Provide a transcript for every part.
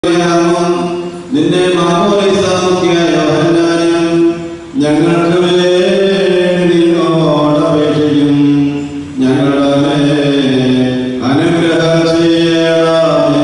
നിന്നെ മാമോദിസാക്കിയ യോഹന്നാനും ഞങ്ങൾക്ക് വേണ്ടി നിന്നോട് അപേക്ഷിക്കും ഞങ്ങളുടെ മേൽ അനുഗ്രഹം ചെയ്യണമേ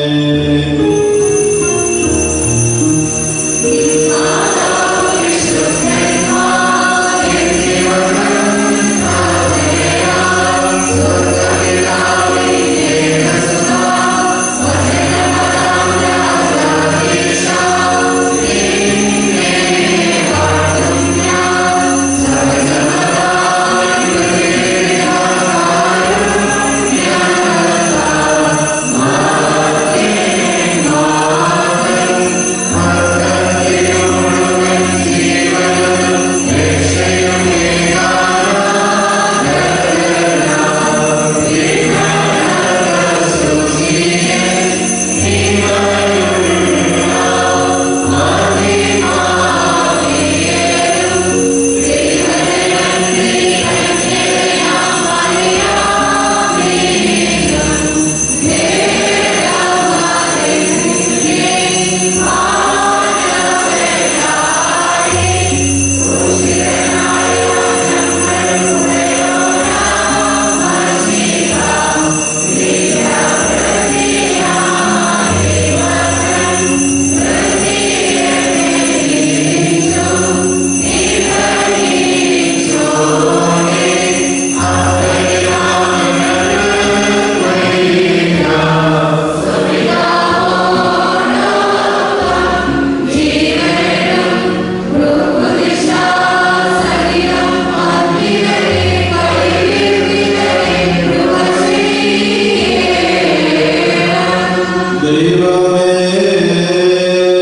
ദൈവമേ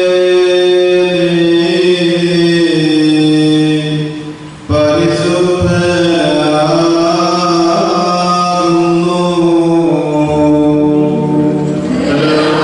പരിശുദ്ധനാകുന്നു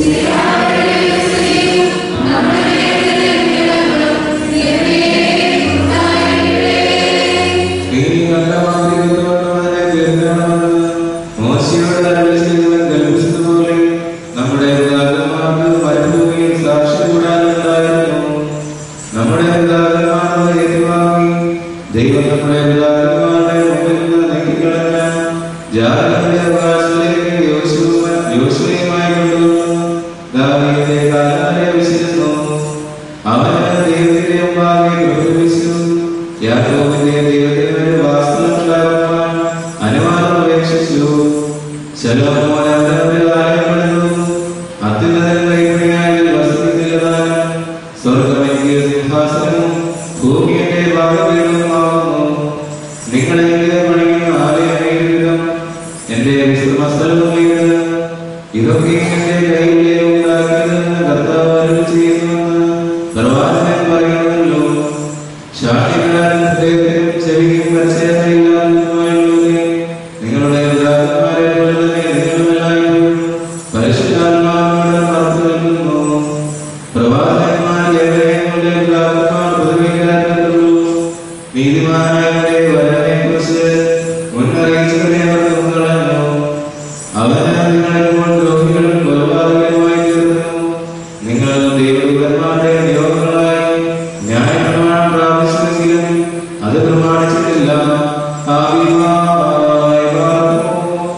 നീ നല്ല മാന്ത്രികത്വമുള്ളവനെ തീർക്കണമെന്ന് മോശയോട് അരുളി ചെയ്തവൻ കൽപ്പിച്ചതുപോലെ നമ്മുടെ പിതാക്കന്മാർക്ക് മരുഭൂമിയിൽ സാക്ഷി കൂടാനുണ്ടായിരുന്നു നമ്മുടെ പിതാക്കന്മാർ ഏറ്റുവാങ്ങി ദൈവം നമ്മുടെ പിതാക്കന്മാരുടെ മുമ്പിൽ നിന്ന് നീക്കിക്കളഞ്ഞ ജാതികളുടെ അവകാശത്തിലേക്ക് യോശുവ- യോശുവയുമായി കൊണ്ടുവന്നു ദാവീദിന്റെ കാലം വരെ വിശിരുന്നു അവന് ദൈവത്തിന്റെ മുമ്പാകെ പ്രകടിപ്പിച്ചു യാക്കോബിന്റെ ദൈവത്തിന്റെ വാസ്തവം അനുവാദം അപേക്ഷിച്ചു ശലോമോൻ അവരുടെ ആലയപ്പെടുന്നു അത്യുന്നതൻ കൈപ്പണിയായി വസിക്കുന്നില്ലതാനും സ്വർഗമെനിക്ക് സിംഹാസനവും ഭൂമി എന്റെ ഭാഗപീഠവുമാകുന്നു നിങ്ങളെങ്കിലും പണിയുന്ന ആലയം എന്റെ വിശ്രമസ്ഥലവും ഇത് ഇതൊക്കെ എന്റെ കയ്യിലെ ഉണ്ടാക്കിയതെന്ന് കർത്താവ് അരുളി ചെയ്യുന്നുവെന്ന് പ്രവാചകൻ പറയുന്നല്ലോ ശാഠ്യക്കാരൻ ഹൃദയത്തിലും ചെവിയും പരിചയമില്ലാത്തതുമായുള്ളവരെ നിങ്ങളുടെ പിതാക്കന്മാരെ പോലെ തന്നെ നിങ്ങളുമെല്ലാവരും പരിശുദ്ധാത്മാവിനോട് മറച്ചു നിൽക്കുന്നു പ്രവാചകന്മാർ എവിടെയെങ്കിലും പിതാക്കന്മാർ പൊതുവെക്കാറുള്ളൂ നീതിമാനായവന്റെ വരനെ കുറിച്ച് മുന്നറിയിച്ചവരെ അവർ കളഞ്ഞു അവന് നിങ്ങളിപ്പോൾ ദ്രോഹികളും കൊലപാതകരുമായി തീർന്നു നിങ്ങൾ ദൈവദൂതന്മാരുടെ നിയോഗങ്ങളായി ന്യായപ്രമാണം പ്രാപിച്ചുവെങ്കിലും അത് പ്രമാണിച്ചിട്ടില്ല ആവിമായി പാർക്കുന്നു.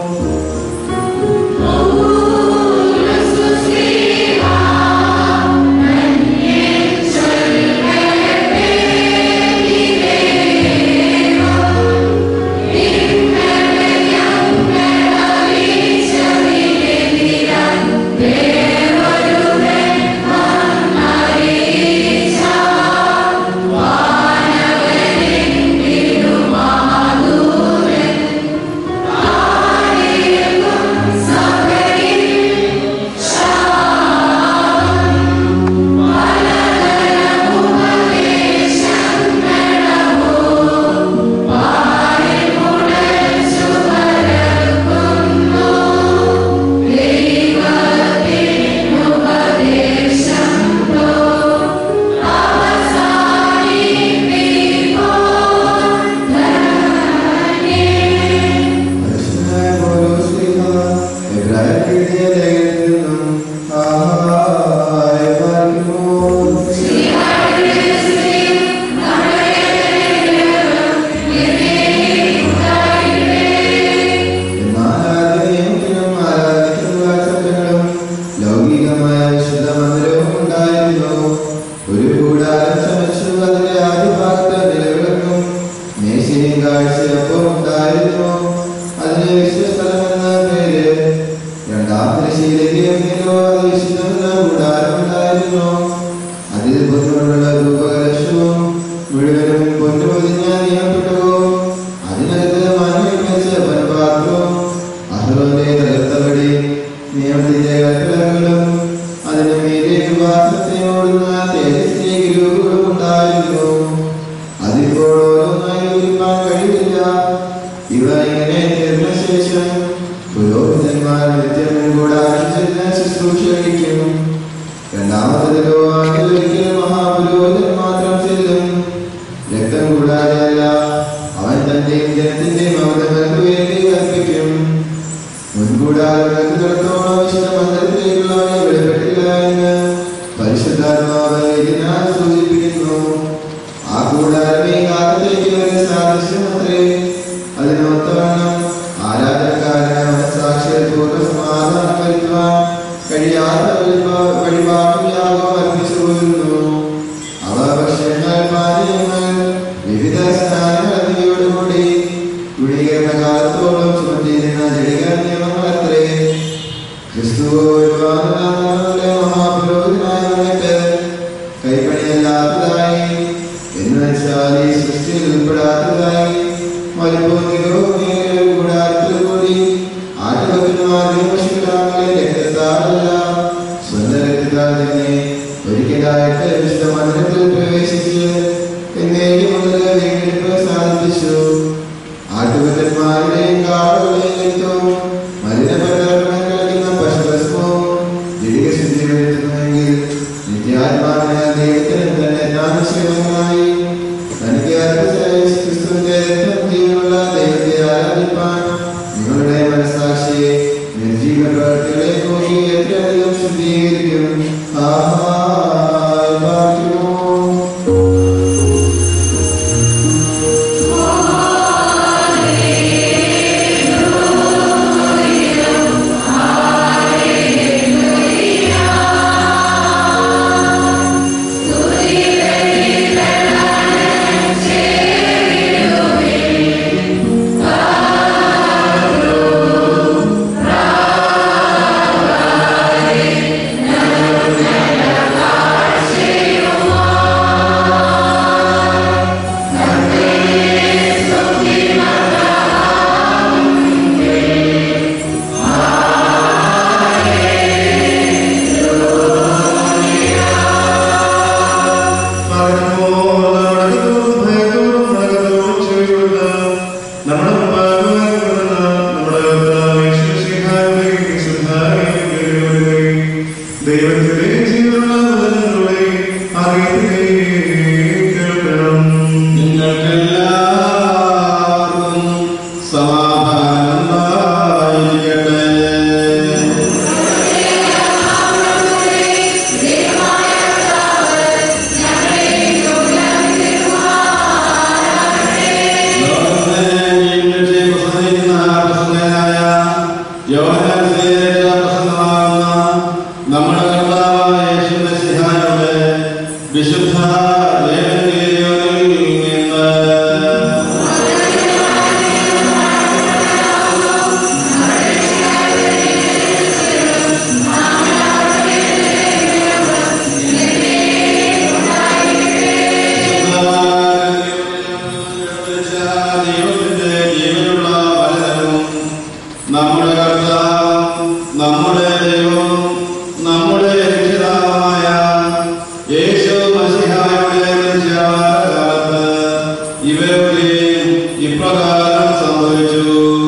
പരിശുദ്ധനായ പൗലോസ്ലീഹ എബ്രായർക്ക് എഴുതിയ ലേഖനത്തിൽ നിന്നും ആഹായ പാലിക്കുമ്പോൾ എന്നാൽ ആരാധനയും ആരാധിക്കുന്ന വാത്സല്യങ്ങളും ലൗകികമായ വിശുദ്ധ മന്ദിരവും ഉണ്ടായിരുന്നു ഒരു കൂടാരം ചമച്ചു അതിന്റെ ആദ്യ ഭാഗത്ത് നിലവിളക്കും മേശയും കാഴ്ചയൊപ്പം ഉണ്ടായിരുന്നു അതിന് വിശ്വസ്ഥലമെന്ന പേര് രണ്ടാം പരിശീലകയോ അത് വിശുദ്ധമെന്ന കൂടാരമുണ്ടായിരുന്നു അതിൽ പൊന്നുകൊണ്ടുള്ള രൂപകലക്ഷവും മുഴുവനും പൊന്നു പൊതിഞ്ഞ നിയമപ്പെട്ടു അതിനകത്ത് മാന്യം വെച്ച പരപാത്രവും അഹ്റോന്റെ തകർത്തപടി നിയമത്തിന്റെ കൽപ്പനകളും അതിന് മീതെ വിവാസത്തിനോടുന്ന തേജസ്വീ ഗ്രൂപ്പുകളും ഉണ്ടായിരുന്നു അതിപ്പോൾ ഓരോന്നായി ഒരുക്കാൻ കഴിയില്ല ഇവ ഇങ്ങനെ തീർന്ന ശേഷം പുരോഹിതന്മാർ നിത്യം കൂടാശിച്ചിരുന്ന ശുശ്രൂഷ കഴിക്കും രണ്ടാമതിലോ ആണ്ടിലൊരിക്കൽ മഹാപുരോഹിതൻ മാത്രം ചെല്ലും രക്തം കൂടാതെയല്ല അവൻ തന്റെയും ജനത്തിന്റെയും അവതങ്ങൾക്ക് വേണ്ടി കൽപ്പിക്കും മുൻകൂടാതെ തുടർന്നോളം വിശുദ്ധ മന്ദിരത്തിലേക്കുള്ള വഴി വെളിപ്പെട്ടില്ല എന്ന് പരിശുദ്ധാത്മാവ് ഇതിനാൽ സൂചിപ്പിക്കുന്നു ആ കൂടാരമേ കാലത്തേക്ക് ഒരു സാദൃശ്യമത്രേ അതിനൊത്തവണ്ണം ആരാധനക്കാരന് മനസാക്ഷിയിൽ പൂർണ്ണ സമാധാനം വരുത്തുവാൻ കഴിയാത്ത വഴിപാ- വഴിപാടും യാഗവും അർപ്പിച്ചു പോരുന്നു അവ ഭക്ഷ്യങ്ങൾ പാനീയങ്ങൾ വിവിധ സ്നാനങ്ങൾ എന്നിവയോടുകൂടി ഗുണീകരണ കാലത്തോളം ചുമത്തിയിരുന്ന ജടിക നിയമങ്ങൾ അത്രേ ക്രിസ്തു ഒരുപാട് മഹാപുരോഹിതനായി വന്നിട്ട് കൈപ്പണിയല്ലാത്തതായി എന്ന് വെച്ചാൽ ഈ സൃഷ്ടിയിൽ ഉൾപ്പെടാത്തതായി മരുഭൂമിയിലോ കൂടാരത്തിൽ കൂടി ആട്ടുപത്തിന്മാരെയും പശുക്കിടാങ്ങളെ രക്തത്താലല്ല സ്വന്തം രക്തത്താൽ തന്നെ ഒരിക്കലായിട്ട് വിശുദ്ധ മന്ദിരത്തിൽ പ്രവേശിച്ച് എന്നേക്കും മുതൽ വീണ്ടെടുപ്പ് സാധിച്ചു ആട്ടുപറ്റന്മാരുടെയും കാടുകളെയും രക്തവും മലിനപരകരണം കളിക്കുന്ന പശുഭസ്മവും ശരീരശുദ്ധി വരുത്തുന്നെങ്കിൽ നിത്യാത്മാവിനെ ദൈവത്തിന് തന്നെ ജ്ഞാനശീലമായി തനിക്ക് അർപ്പിച്ചായ ക്രിസ്തുവിന്റെ രക്തം ജീവനുള്ള ദൈവത്തെ ആരാധിപ്പാൻ നിങ്ങളുടെ മനസ്സാക്ഷിയെ നിർജീവ പ്രവർത്തികളെ നോക്കി എത്രയധികം ശുദ്ധീകരിക്കും ആഹാ പാർക്കുമോ ദൈവത്തിന്റെ ജീവനുള്ള വചനങ്ങളെ അറിയിക്കണം നിങ്ങൾക്കെല്ലാവർക്കും സമാധാനമായിരിക്കട്ടെ നമ്മുടെ കർത്താവായ യേശു മെസ്സിഹായുടെ വിശുദ്ധ ലേഖനങ്ങളിൽ നിന്ന് ദൈവത്തിന്റെ ജീവനുള്ള വചനവും നമ്മുടെ കർത്താവ് നമ്മുടെ ദൈവം നമ്മുടെ രക്ഷിതാവായ യേശു മസിഹായുടെ കാലത്ത് ഇവരൊക്കെ ഇപ്രകാരം സംഭവിച്ചു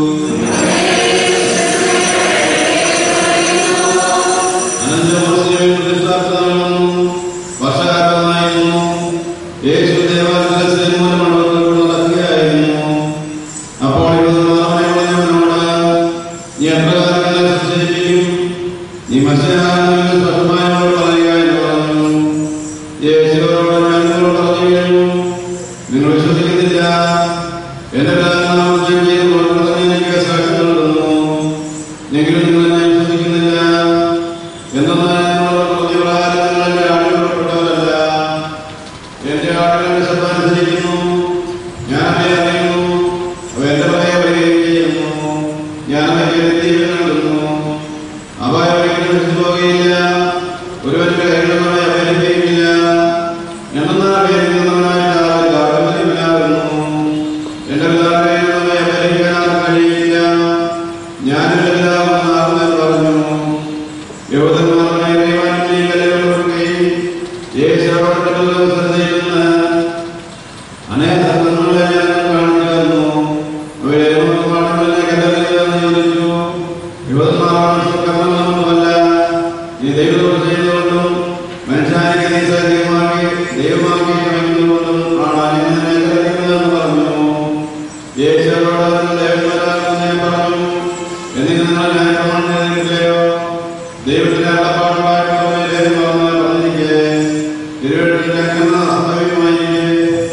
അനന്തമൂർത്തിയിൽ പ്രതിഷ്ഠാപ്തനായിരുന്നു. വർഷകാലമായിരുന്നു. യേശു ദേവാലയത്തിൽ മൂലമണ്ഡലത്തിൽ നടക്കുകയായിരുന്നു. അപ്പോൾ യുവതിമാരോട് നീ എപ്രകാരം എന്നെ സംശയിപ്പിക്കും? നീ മത്സ്യഹാരങ്ങളിൽ സ്പഷ്ടമായോട് പറയുക എന്ന് പറഞ്ഞു. യേശുവോട് ഞാൻ നിങ്ങളോട് പറഞ്ഞു കഴിഞ്ഞു. നിങ്ങൾ വിശ്വസിക്കുന്നില്ല എന്റെ നാമത്തിൽ ചെയ്ത് കൊടുക്കുന്നത് എനിക്ക് സാക്ഷ്യം നൽകുന്നു എങ്കിലും നിങ്ങൾ എന്നെ വിശ്വസിക്കുന്നില്ല എന്തെന്നാൽ നിങ്ങളോട് പ്രതികളാലും നിങ്ങൾ എന്റെ ആളുകൾപ്പെട്ടവരല്ല എന്റെ ആളുകളുടെ ശബ്ദം അനുസരിക്കുന്നു ഞാൻ അവയെ അറിയുന്നു അവ എന്റെ പുറകെ വരികയും ചെയ്യുന്നു ഞാൻ അവയ്ക്ക് ജീവൻ നൽകുന്നു അവ ഒരിക്കലും നശിച്ചു പോകുകയില്ല ഒരുവന്റെ കൈകളുമായി അപഹരിക്കുകയില്ല എന്നാൽ അപഹരിക്കുന്നവനായിട്ട് അവർ കാർമ്മര്യമില്ലാകുന്നു എന്റെ പിതാവേ നമ്മെ അപഹരിക്കാൻ ആർക്കും കഴിയില്ല ഞാനൊരു പിതാവെന്ന് ആർമ്മൻ പറഞ്ഞു യഹൂദന്മാരുടെ ദൈവാനും ഈ കലകൾ കൊടുക്കുകയും യേശുവോട് ശ്രദ്ധയിലുന്ന അനേക സന്ദർഭങ്ങളെ ഞാൻ കാണിച്ചു തന്നു അവരെ പാഠങ്ങളിലെ കഥകളിലെന്ന് ചോദിച്ചു യുവന്മാരോട് കർമ്മമൊന്നുമല്ല നീ ദൈവത്തോട് ചെയ്തുകൊണ്ടും മനുഷ്യാനിക്ക് നീ സജീവമാക്കി ദൈവമാക്കി കഴിക്കുന്നതുകൊണ്ടും ആണ് ഇങ്ങനെ കരുതുന്നതെന്ന് പറഞ്ഞു യേശുവോട് ദേവന്മാരാകുന്നേ പറഞ്ഞു എന്നിട്ട് നിങ്ങൾ ഞാൻ പ്രമാണം ചെയ്തിട്ടില്ലയോ ദൈവത്തിന്റെ അളപ്പാടുകളായിട്ടുള്ള പറഞ്ഞിരിക്കെ തിരുവഴുത്തിൽ അങ്ങനെ സംഭവിക്കുമായിരിക്കെ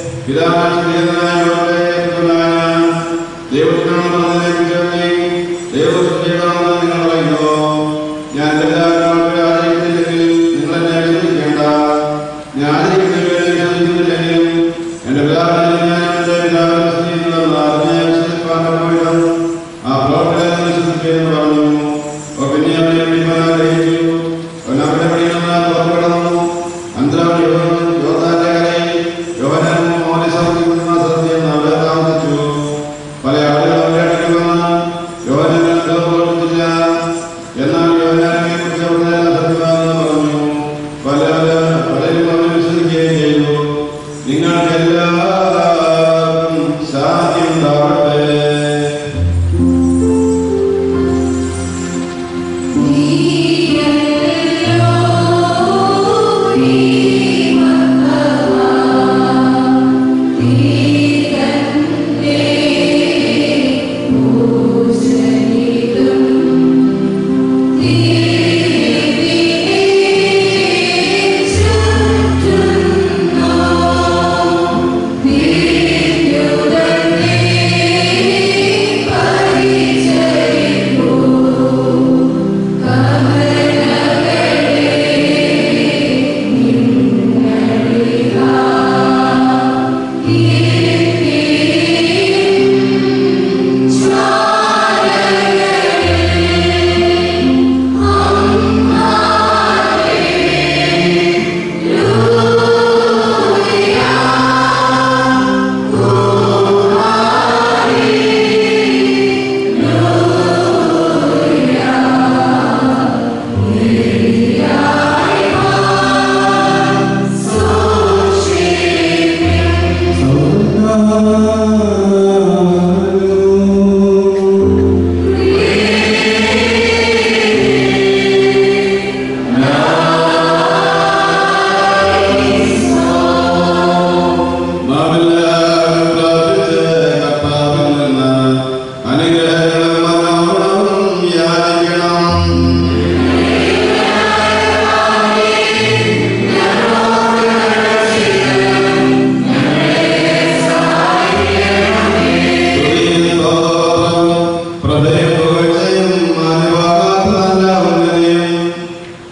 ദൈവത്തിനാണ് പറഞ്ഞതിനെ ചേർത്തി ദൈവസത്യമാണെന്ന് നിങ്ങൾ പറയുന്നു ഞാൻ എല്ലാവരും ആചരിക്കുന്നില്ലെങ്കിൽ നിങ്ങൾ എന്നെ വിശ്വസിക്കേണ്ട ഞാൻ ആചരിക്കുന്നവരെ വിശ്വസിക്കുന്നില്ലെങ്കിൽ എന്റെ പിതാവിനെ ഞാൻ എന്റെ പിതാവിനെ വിശ്വസിക്കുന്നുവെന്ന് അറിഞ്ഞ വിശ്വസിപ്പാൻ ആ പ്രവർത്തനം വിശ്വസിക്കുമെന്ന് പറഞ്ഞു അപ്പോൾ പിന്നെ അവനെ വിളിക്കാൻ ആഗ്രഹിച്ചു അവൻ അവരുടെ പണിയിൽ നിന്ന് പുറത്തു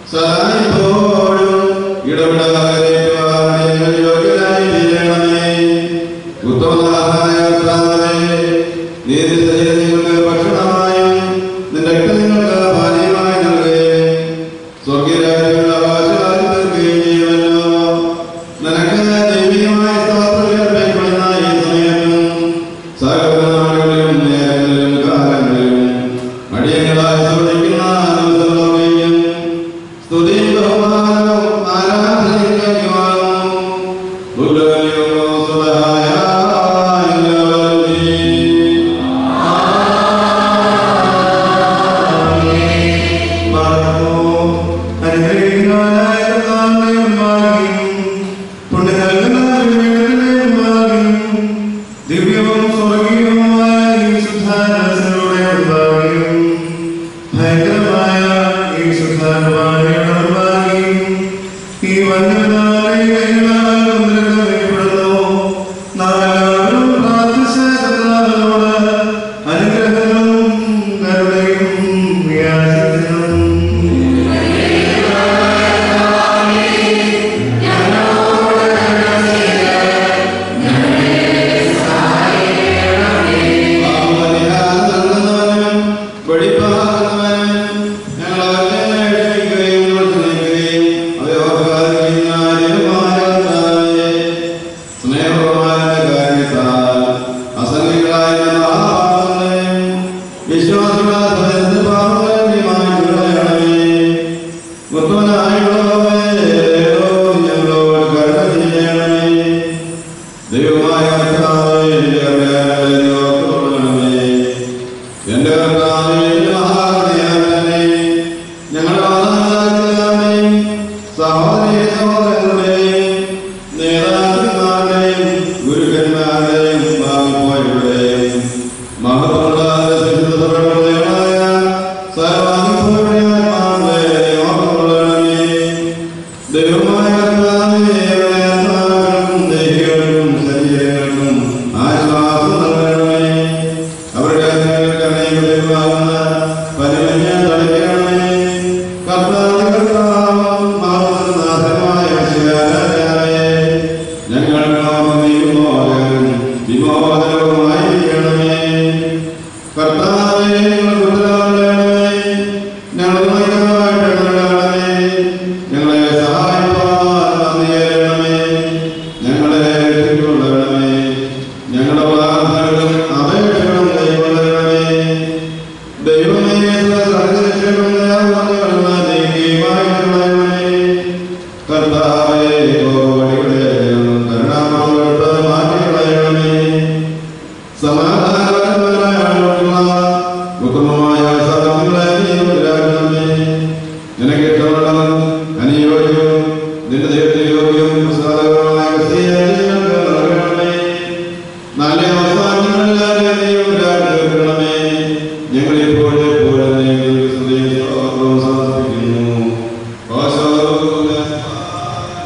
സദായിപ്പോഴും ഇടപെടാതെ യോഗ്യരായി തീരണമേ ഉത്തമനാഥായ കർത്താവേ, നീതി ശരീരങ്ങൾക്ക് ഭക്ഷണമായും നിന്റെ രക്തം നിങ്ങൾക്ക് പാനീയമായി നൽകുകയും സ്വർഗീയരാജ്യങ്ങളുടെ അവകാശികളായി തീർക്കുകയും ചെയ്യുമല്ലോ നിനക്ക് ദൈവികമായ സ്തോത്രം അർപ്പിക്കപ്പെടുന്ന ഈ സമയത്തും സകല നാളുകളിലും നേരങ്ങളിലും കാലങ്ങളിലും അടിയങ്ങളായി ശ്രദ്ധിക്കുന്ന ദിവസങ്ങളൊക്കെയും സ്തുതിയും ബഹുമാനവും ആരാധനയും യോഗ്യമാകുന്നു. ഉഗ്രതയോ സ്വതഹായ എല്ലാവരുടെയും ദിവ്യവും സ്വർഗീയവുമായ ഈ ശുദ്ധാരസനോടെ ഉണ്ടാവുകയും ഭയങ്കരമായ ഈ ശുദ്ധാനുമാനയുടെ ഉണ്ടാവുകയും ഈ വന്യനാളെ കൈകാലം നിരക്കപ്പെടുന്നു നാലാളും പ്രാർത്ഥിച്ച കർത്താവിനോട് അനുഗ്രഹവും കരുണയും യാചിക്കുന്നു ദൈവമായ കർത്താവേ, എന്റെ കർത്താവേ, ഓർത്തുകൊള്ളണമേ. എന്റെ കർത്താവേ, എന്റെ മഹാകരുണയാലേ, ഞങ്ങളുടെ മാതാപിതാക്കളുടെയും സഹോദരീ സഹോദരങ്ങളുടെയും നേതാക്കന്മാരുടെയും ഗുരുക്കന്മാരുടെയും ഭാവിപ്പോയവരുടെയും മഹത്വമുള്ള ശുദ്ധതകളുടെയുമായ സർവാനുഭവങ്ങളുടെയും ഓർത്തുകൊള്ളണമേ. ദൈവമായ കർത്താവേ, ആത്മാക്കൾക്കും ദേഹികൾക്കും ശരീരങ്ങൾക്കും ആശ്വാസം നൽകണമേ. അവരുടെ അഗ്നികൾ കണ്ണീർ ദൈവമാകുന്ന പരമഞ്ഞ തളിക്കണമേ. കർത്താവ് കർത്താവും മഹോന്നതനാഥനുമായ ശിവരാജാവേ, ഞങ്ങൾക്ക് നീ വിമോചകനും വിമോചനവുമായിരിക്കണമേ. കർത്താവേ, ഞങ്ങൾക്ക് ഉത്തരവാദിത്തമേ. ഞങ്ങളുമായി ഇടപെടണമേ. ഞങ്ങളെ സഹായിപ്പാൻ നന്ദിയേരണമേ. ഞങ്ങളെ രക്ഷിച്ചുകൊള്ളണമേ. ഞങ്ങളുടെ പ്രാർത്ഥനകളും അപേക്ഷകളും കൈക്കൊള്ളണമേ. ദൈവമേ, സർവ്വരക്ഷകനും ദയാവാനുമുള്ള ദൈവീയമായ കരുണയമേ. കർത്താവേ, വഴികളെ കരുണാമോട് മാറ്റിക്കളയണമേ സമാധാനപരമായ ഉത്തമമായ സദങ്ങളെ നീരാകണമേ നിനക്ക് ഇഷ്ടമുള്ളതും അനുയോജ്യവും നിന്റെ ദൈവത്തെ യോഗ്യവും സാധകമായ ക്രിസ്തീയതയ്ക്ക് നൽകണമേ നല്ല അവസാനങ്ങളിലാകെ ദൈവം രാജീകരണമേ ഞങ്ങളിപ്പോഴും എപ്പോഴും ദൈവം സ്തുതിയും സ്തോത്രവും സമർപ്പിക്കുന്നു ഓശോ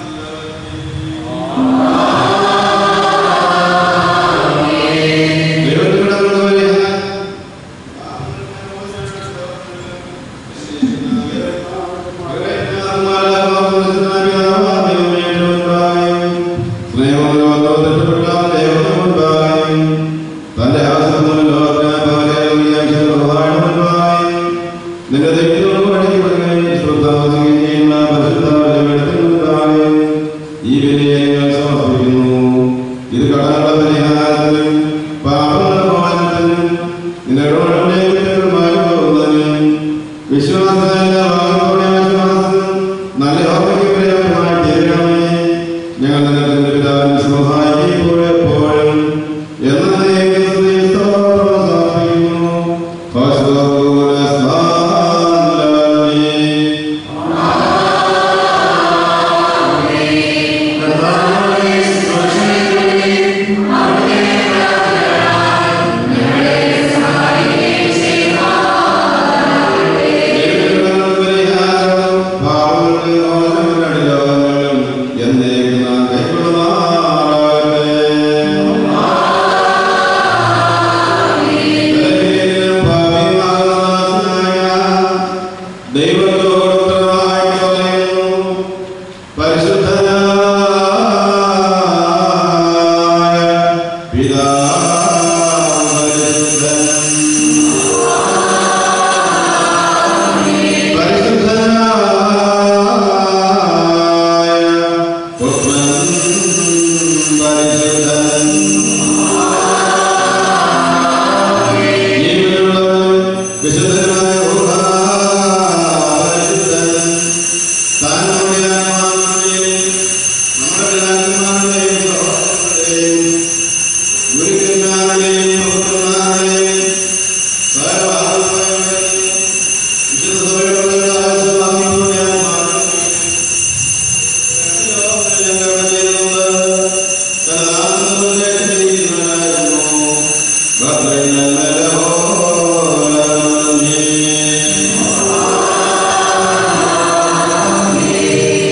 Amen.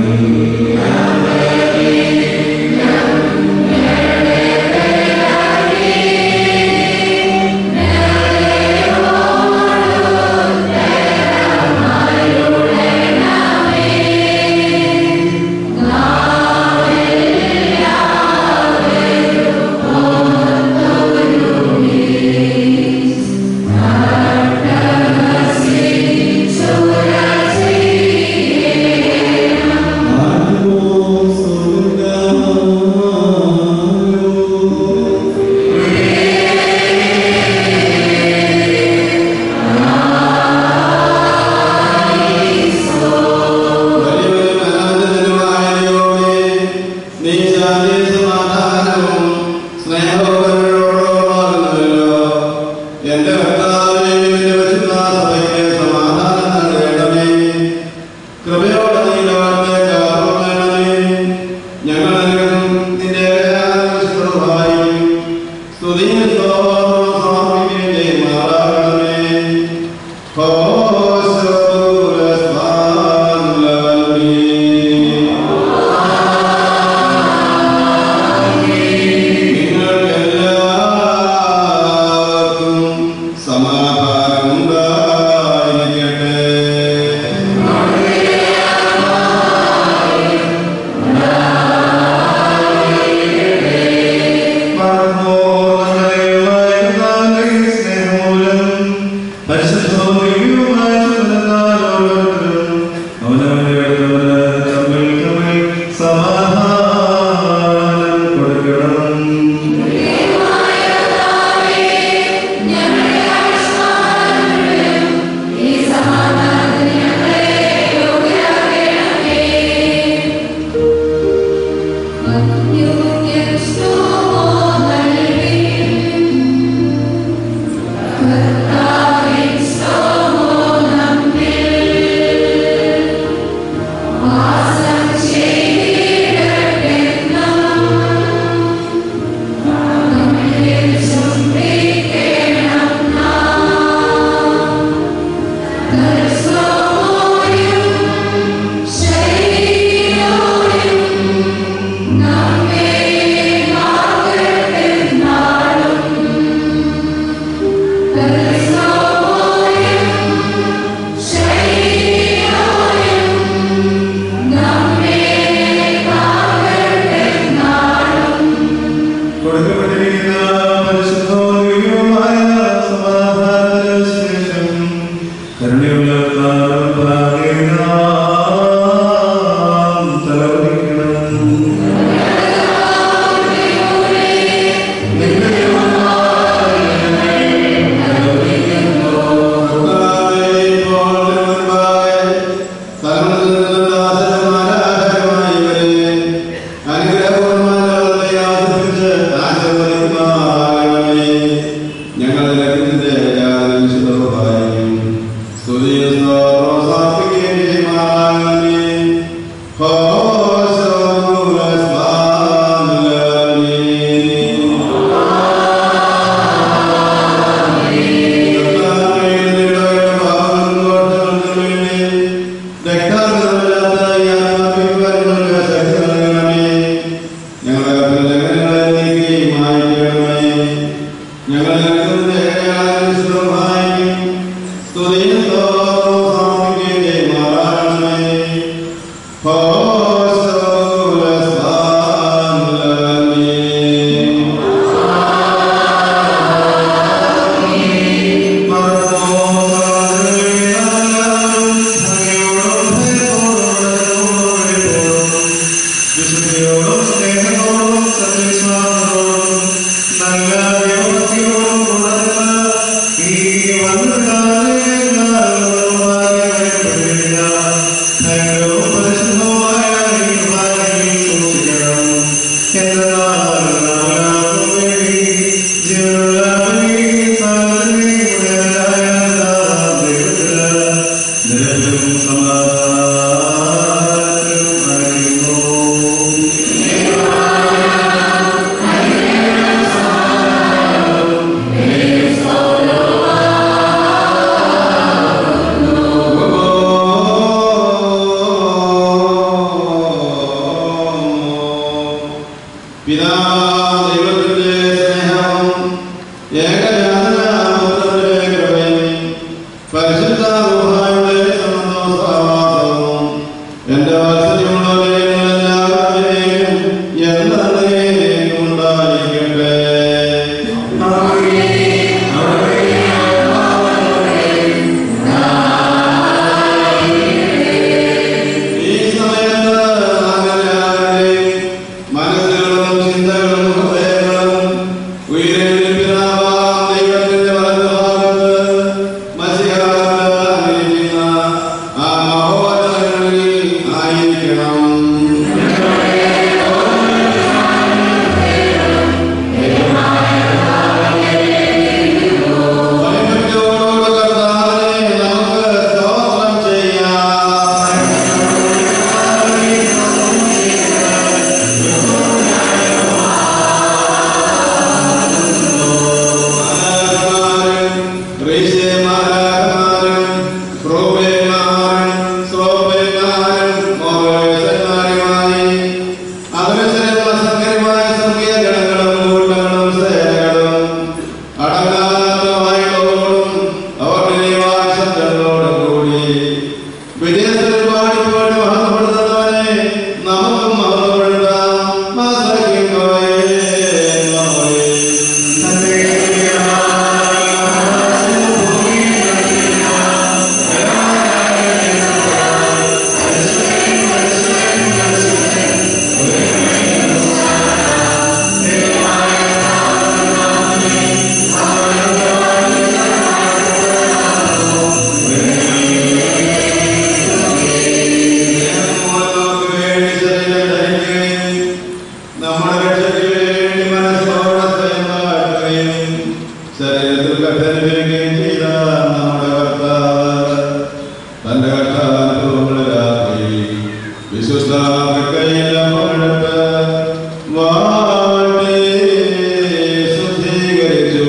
എന്റെ കർത്താവേ നിന്റെ പരിശുദ്ധ സഭയ്ക്ക് സമാധാനം നൽകണമേ കൃപയോടെ നീ ലോകത്തെ കാത്തുകൊള്ളണമേ ഞങ്ങളെല്ലാം നിന്റെ വിശുദ്ധമായി സ്തുതിയും സ്തോത്രവും സമർപ്പിക്കുകയും ചെയ്യുമാറാകണമേ നിങ്ങൾക്കെല്ലാവർക്കും സമാധാനം ഉണ്ടായിരിക്കട്ടെ സമാധാനം കൊടുക്കണം കൊടുക്കപ്പെട്ടിരിക്കുന്ന പരിശുദ്ധമായ സമാധാനശേഷം കരുണയുള്ള തലവരിക്കണം വിശുദ്ധിയോടും സ്നേഹത്തോടും സത്യവിശ്വാസത്തോടും നല്ല യോഗത്തിയോടും ഉണർന്ന് ഈ വന്നകാലങ്ങളിലും ഭയങ്കരവും പരിശുദ്ധവുമായ ഈ പിതാവാം ദൈവത്തിന്റെ സ്നേഹവും ഏകജാതനാമത്തിന്റെ കൃപയും പരിശുദ്ധ റൂഹായുടെ സന്തോഷവാസവും എന്റെ വാത്സല്യമുള്ളവരെ എല്ലാവരുടെയും എന്നേക്കും ഉണ്ടായിരിക്കട്ടെ ഈ സമയത്ത് നാമെല്ലാവരുടെയും മനസ്സുകളും ചിന്തകളും ഹൃദയങ്ങളും ഉയരങ്ങളിൽ പിതാവാം ദൈവത്തിന്റെ വലതുഭാഗത്ത് മത്സ്യകാലത്ത് അനുകരിക്കുന്ന ആ മഹോന്നതങ്ങളിൽ ആയിരിക്കണം വൈമത്തോടുകൂടി കർത്താവിനെ നമുക്ക് സ്തോത്രം ചെയ്യാം നമുക്കും മഹത്വപ്പെടുത്താം മസക്കിങ്കോയേ നമ്മുടെ രക്ഷയ്ക്ക് വേണ്ടി മനസ്സോടെ സ്വയമാക്കുകയും ശരീരത്തിൽ കഠിനപ്പെടുകയും ചെയ്ത നമ്മുടെ കർത്താവ് തന്റെ കർത്താനുഭവങ്ങളിലാക്കി വിശ്വസ്ത കൈയെല്ലാം പങ്കിട്ട് വാഴ്ത്തി ശുദ്ധീകരിച്ചു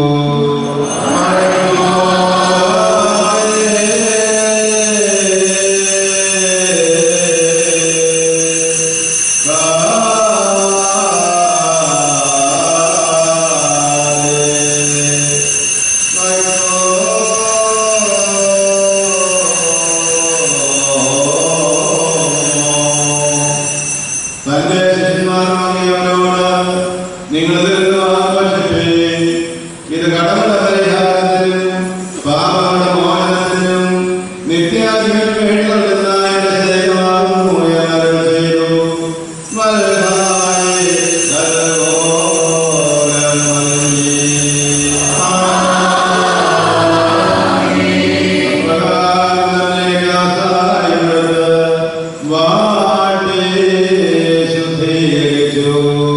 തന്റെ ശിഷ്യന്മാരോട് നിങ്ങൾ ഇതിൽ ആഘോഷിപ്പീൻ ഇത് കടങ്ങളുടെ പരിഹാരത്തിനും പാപങ്ങളുടെ മോചനത്തിനും നിത്യാജീവന് വേണ്ടിയുള്ള എന്റെ ശരീരമാകുന്നു എന്ന് അരുൾ ചെയ്തു വലുതായി സർവ്വോരം നൽകി. പ്രകാരം തന്നെ ഗ്ലാസായെടുത്ത് വാട്ടി ശുദ്ധീകരിച്ചു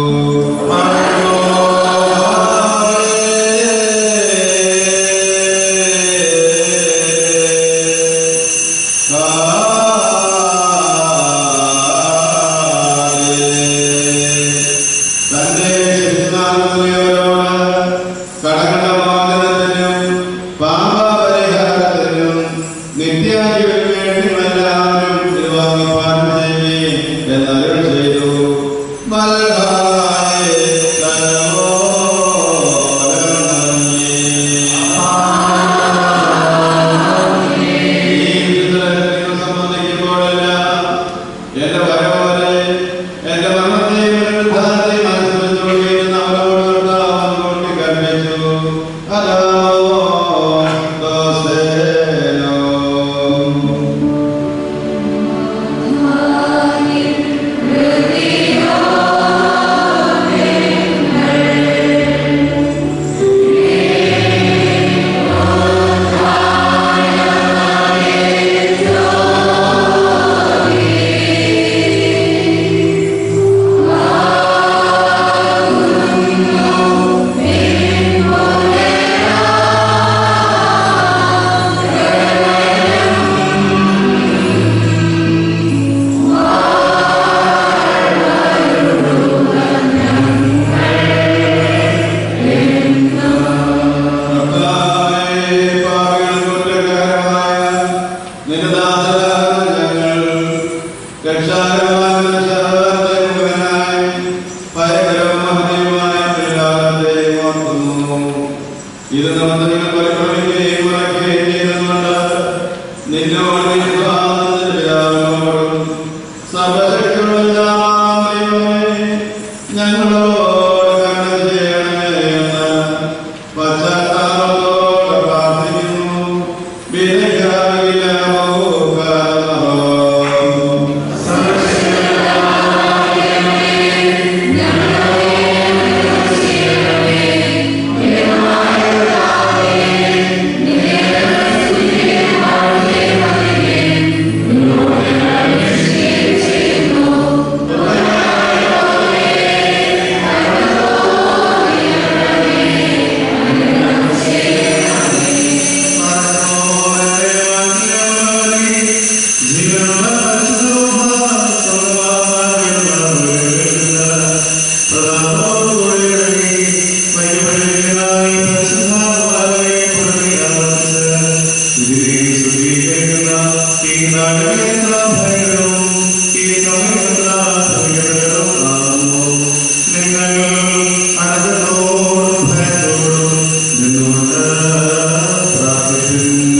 തന്റെ ശിഷ്യന്മാരോട് കടങ്ങളുടെ മോചനത്തിനും പാപപരിഹാരത്തിനും നിത്യാജീവന് വേണ്ടി എല്ലാവരും ഇത് വാങ്ങിപ്പാൻ ചെയ്യുകയും എന്നരുൾ ചെയ്തു മലഹായ സംബന്ധിക്കുമ്പോഴെല്ലാം എന്റെ വരവോലെ എന്റെ മരണത്തെയും എന്റെ ഉദ്ധാരത്തെയും അനുസരിച്ചുകൊണ്ടിരുന്ന അവരോട് കർത്താവ് മുൻകൂട്ടി കൽപ്പിച്ചു. അലാമോ ദോസേനോ. കർത്താവേ, പാപികളും കുറ്റക്കാരുമായ നിന്റെ ദാസരാകുന്ന ഞങ്ങൾ രക്ഷാകരമായ ശരണത്തെ മുഖേനായി ഭയങ്കര ഞങ്ങളോട് കരുണ ചെയ്യണമേ എന്ന് പശ്ചാത്താപത്തോടെ പ്രാർത്ഥിക്കുന്നു വിധിക്കാവില്ലാമോ നിങ്ങൾ അനന്തത്തോടും ഭയത്തോടും നിന്നുകൊണ്ട് പ്രാർത്ഥിക്കുന്നു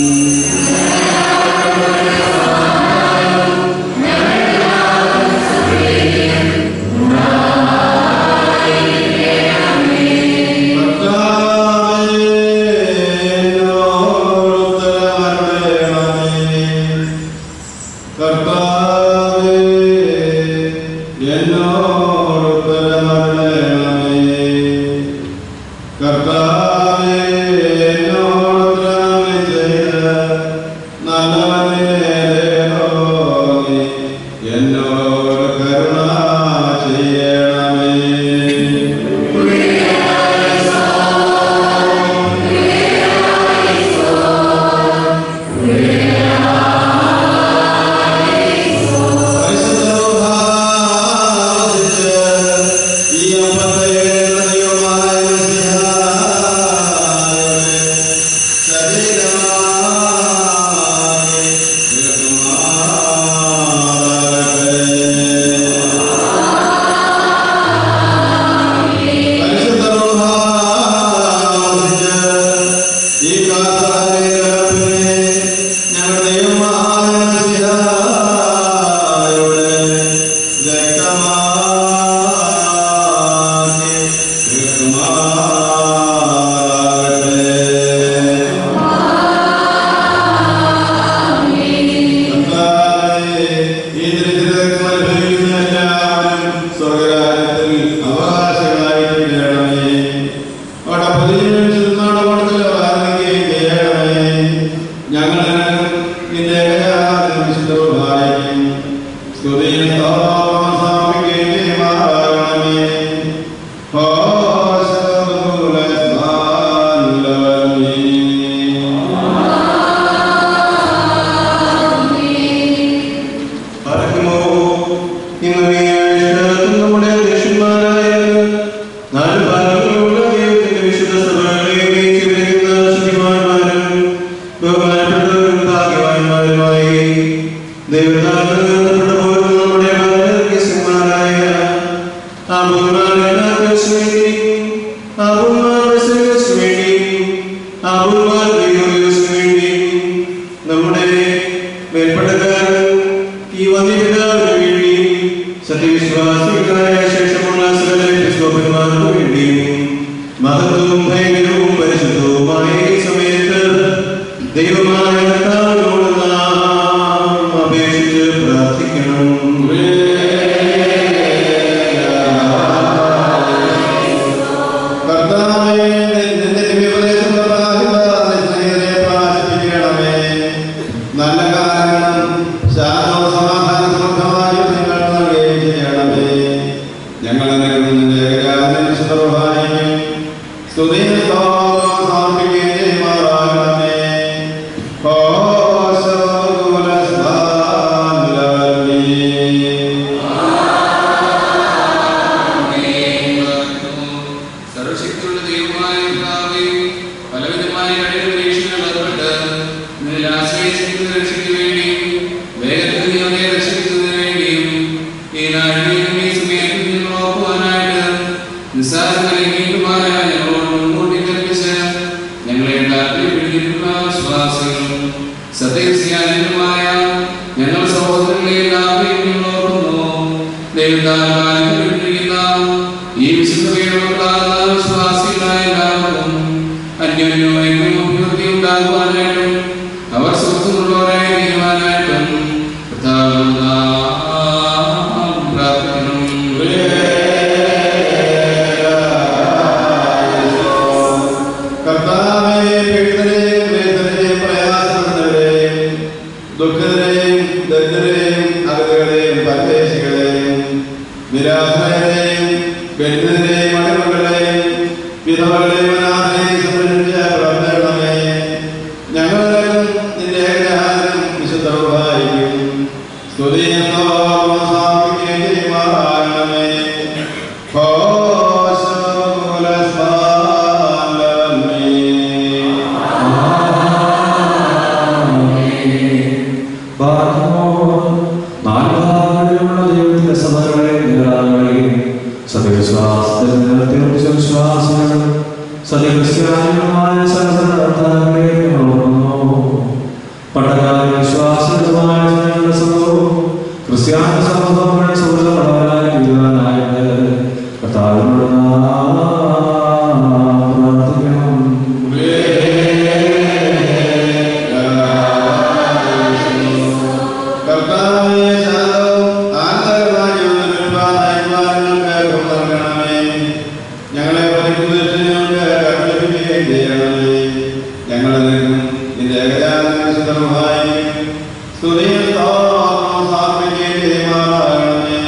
എന്നോട് കരുണ ചെയ്യണമേ ഈ കാത്താലേ ഞങ്ങളുടെ ഞങ്ങൾ നിന്റെ വിശുദ്ധഭായും സ്തുതിയും സമർപ്പിക്കുകയും ചെയ്യുമാറാകണമേ പറക്കുമോ ഇന്ന് നമ്മുടെ ദേഷ്യന്മാരായ നാല് ഭാഗങ്ങളുള്ള ദൈവത്തിന്റെ വിശുദ്ധ സഭകളെ വിളിക്കുന്ന ശുദ്ധിമാന്മാരും ബഹുമാനപ്പെട്ടവരും ഭാഗ്യവാന്മാരുമായി ദൈവത്താൽ പോകുന്ന നമ്മുടെ ഭാരതീയന്മാരായ ആ ബഹുമാനങ്ങൾക്ക് വേണ്ടി ആ ബഹുമാനങ്ങൾക്ക് വേണ്ടി ആ ബഹുമാനങ്ങൾക്ക് വേണ്ടി നമ്മുടെ മേൽപ്പട്ടക്കാരൻ ഈ വന്യപിതാവിന് വേണ്ടി സത്യവിശ്വാസികളായ ശേഷമുള്ള സകല എപ്പിസ്കോപ്പന്മാർക്ക് വേണ്ടി മഹത്വവും ഭയങ്കരവും പരിശുദ്ധവുമായ ഈ സമയത്ത് ദൈവമായ കർത്താവിനോട് നാം അപേക്ഷിച്ച് പ്രാർത്ഥിക്കണം കർത്താവേ, നിന്റെ ദിവ്യോപദേശം പ്രകാശിപ്പാതെ സ്നേഹിതരെ പ്രകാശിപ്പിക്കണമേ. നല്ല കാലങ്ങളും ശാന്തവും സമാധാനസമൃദ്ധമായും നിങ്ങൾ നൽകുകയും ചെയ്യണമേ. ഞങ്ങൾ നിനക്കും നിന്റെ ഏകജാതനും വിശുദ്ധ റൂഹായിക്കും സ്തുതിയും സ്തോത്രവും സമർപ്പിക്കുകയും ചെയ്യുമാറാകണമേ. ഹോശോ കുലസ്താൻലവൽമീ. സർവശക്തിയുള്ള ദൈവമായ കർത്താവേ, പലവിധമായ കഠിന പരീക്ഷകൾ അകപ്പെട്ട് നിന്നിൽ ആശ്രയിച്ചിരിക്കുന്ന രക്ഷയ്ക്ക് വേണ്ടിയും വേഗത്തിൽ നീ അവരെ രക്ഷിക്കുന്നതിന് വേണ്ടിയും ഈ നാഴികയിലും ഈ സമയത്തും ഞങ്ങൾ ഓർക്കുവാനായിട്ട് നിസ്സാരമായ ഞങ്ങളോട് മുൻകൂട്ടി കൽപ്പിച്ച് ഞങ്ങളെ താല്പര്യപ്പെടുത്തിയിട്ടുള്ള വിശ്വാസികളും സത്യസ്യാനുമായ ഞങ്ങൾ സഹോദരങ്ങളെ എല്ലാവരെയും ഞങ്ങൾ ഓർക്കുന്നു ദൈവത്താൽ പാലിക്കപ്പെട്ടിരിക്കുന്ന വിശ്വസിക്കുന്ന എല്ലാവർക്കും അന്യോന്യമായി അഭിവൃദ്ധി ഉണ്ടാകുവാനായിട്ടും അവർ സുഖമുള്ളവരായി തീരുമാനമായിട്ടും കർത്താവിനോട് നാം പ്രാർത്ഥിക്കണം കർത്താവേ പീഡിതരെയും വേദനരെയും പ്രയാസപ്പെടുന്നവരെയും ദുഃഖിതരെയും ദരിദ്രരെയും അഗതികളെയും പരദേശികളെയും നിരാശ്രയരെയും ബന്ധിതരെയും അടിമകളെയും വിധവകളെയും അനാഥരെയും സംരക്ഷിച്ച് പ്രവർത്തനമേ ഞങ്ങളെല്ലാം നിന്റെ ഏകജാതനും വിശുദ്ധ സഹായിക്കും സ്തുതിയും സമർപ്പിക്കുകയും ചെയ്യുമാറാകണമേ നാലുഭാഗങ്ങളിലുള്ള ദൈവത്തിന്റെ സഭകളെ നിലനിർത്തുകയും സത്യവിശ്വാസത്തിൽ നിലനിർത്തിയ വിശ്വാസങ്ങളും സത്യക്രിസ്ത്യാനികളുമായ സഹപ്രവർത്തനങ്ങളെ ഓർക്കുന്നു പണ്ടകാല വിശ്വാസപരമായ ജനങ്ങളുടെ സമൂഹവും ക്രിസ്ത്യാനി സമൂഹങ്ങളുടെ സുഹൃത്തുക്കളായി തീരുവാനായിട്ട് കർത്താവിനോട് നാം പ്രാർത്ഥിക്കണം കർത്താവേ ശാന്തവും ആന്തരമായ നന്മകൾക്ക് നൽകണമേ ഞങ്ങളെ പരിപൂർണ്ണങ്ങൾക്ക് കരുണയ്ക്കുകയും ചെയ്യണമേ ഞങ്ങളെ നിന്നും നിന്റെ ഏകജാതന വിശുദ്ധമായി സ്തുതിയും സ്തോത്രവും സമർപ്പിക്കുകയും ചെയ്യുമാറാകണമേ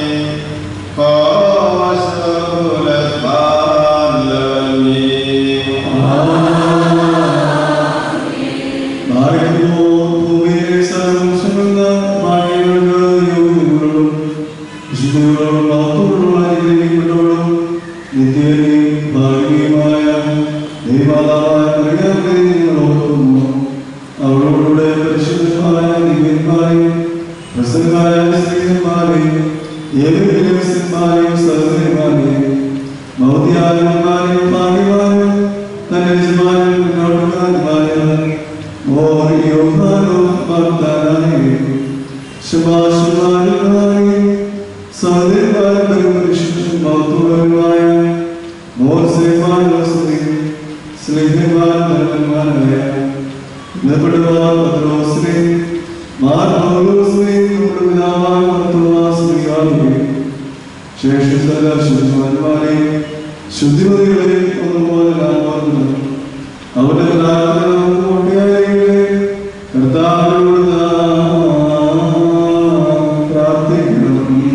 അവളോടുകൂടെ പരിശുദ്ധമായ ദിവ്യന്മാരെയും പ്രസംഗമായ സ്ത്രീയന്മാരെയും ഏവരും സഹോദരിമാരെയും മൗദ്യാലന്മാരെയും ഭാഗ്യമാരും തന്റെ യജമാനും മുന്നോട്ടുകാരുമായ മോറിയോഹാനോ ഭർത്താനായും ശുഭാശുഭാനുമായി സഹോദരന്മാരും പരിശുദ്ധ മൗത്തുള്ളവരുമായ മോർ ശ്രീമാനോസ്ത്രീ സ്നേഹമാന്മാരായ ഇന്നപ്പെടുവാൻ പത്രോസ്ത്രീ മാർ പൗലോസ്ത്രീ നമ്മുടെ പിതാവായ പത്രോസ്ത്രീ ശേഷം സകല ശുദ്ധിമാന്മാരെയും ശുദ്ധിമതികളെയും ഒന്നുപോലെ നാമോർക്കുന്നു അവരുടെ പ്രാർത്ഥന നമുക്ക് കൊണ്ടേയായിരിക്കട്ടെ. കർത്താവിനോട് നാം പ്രാർത്ഥിക്കണം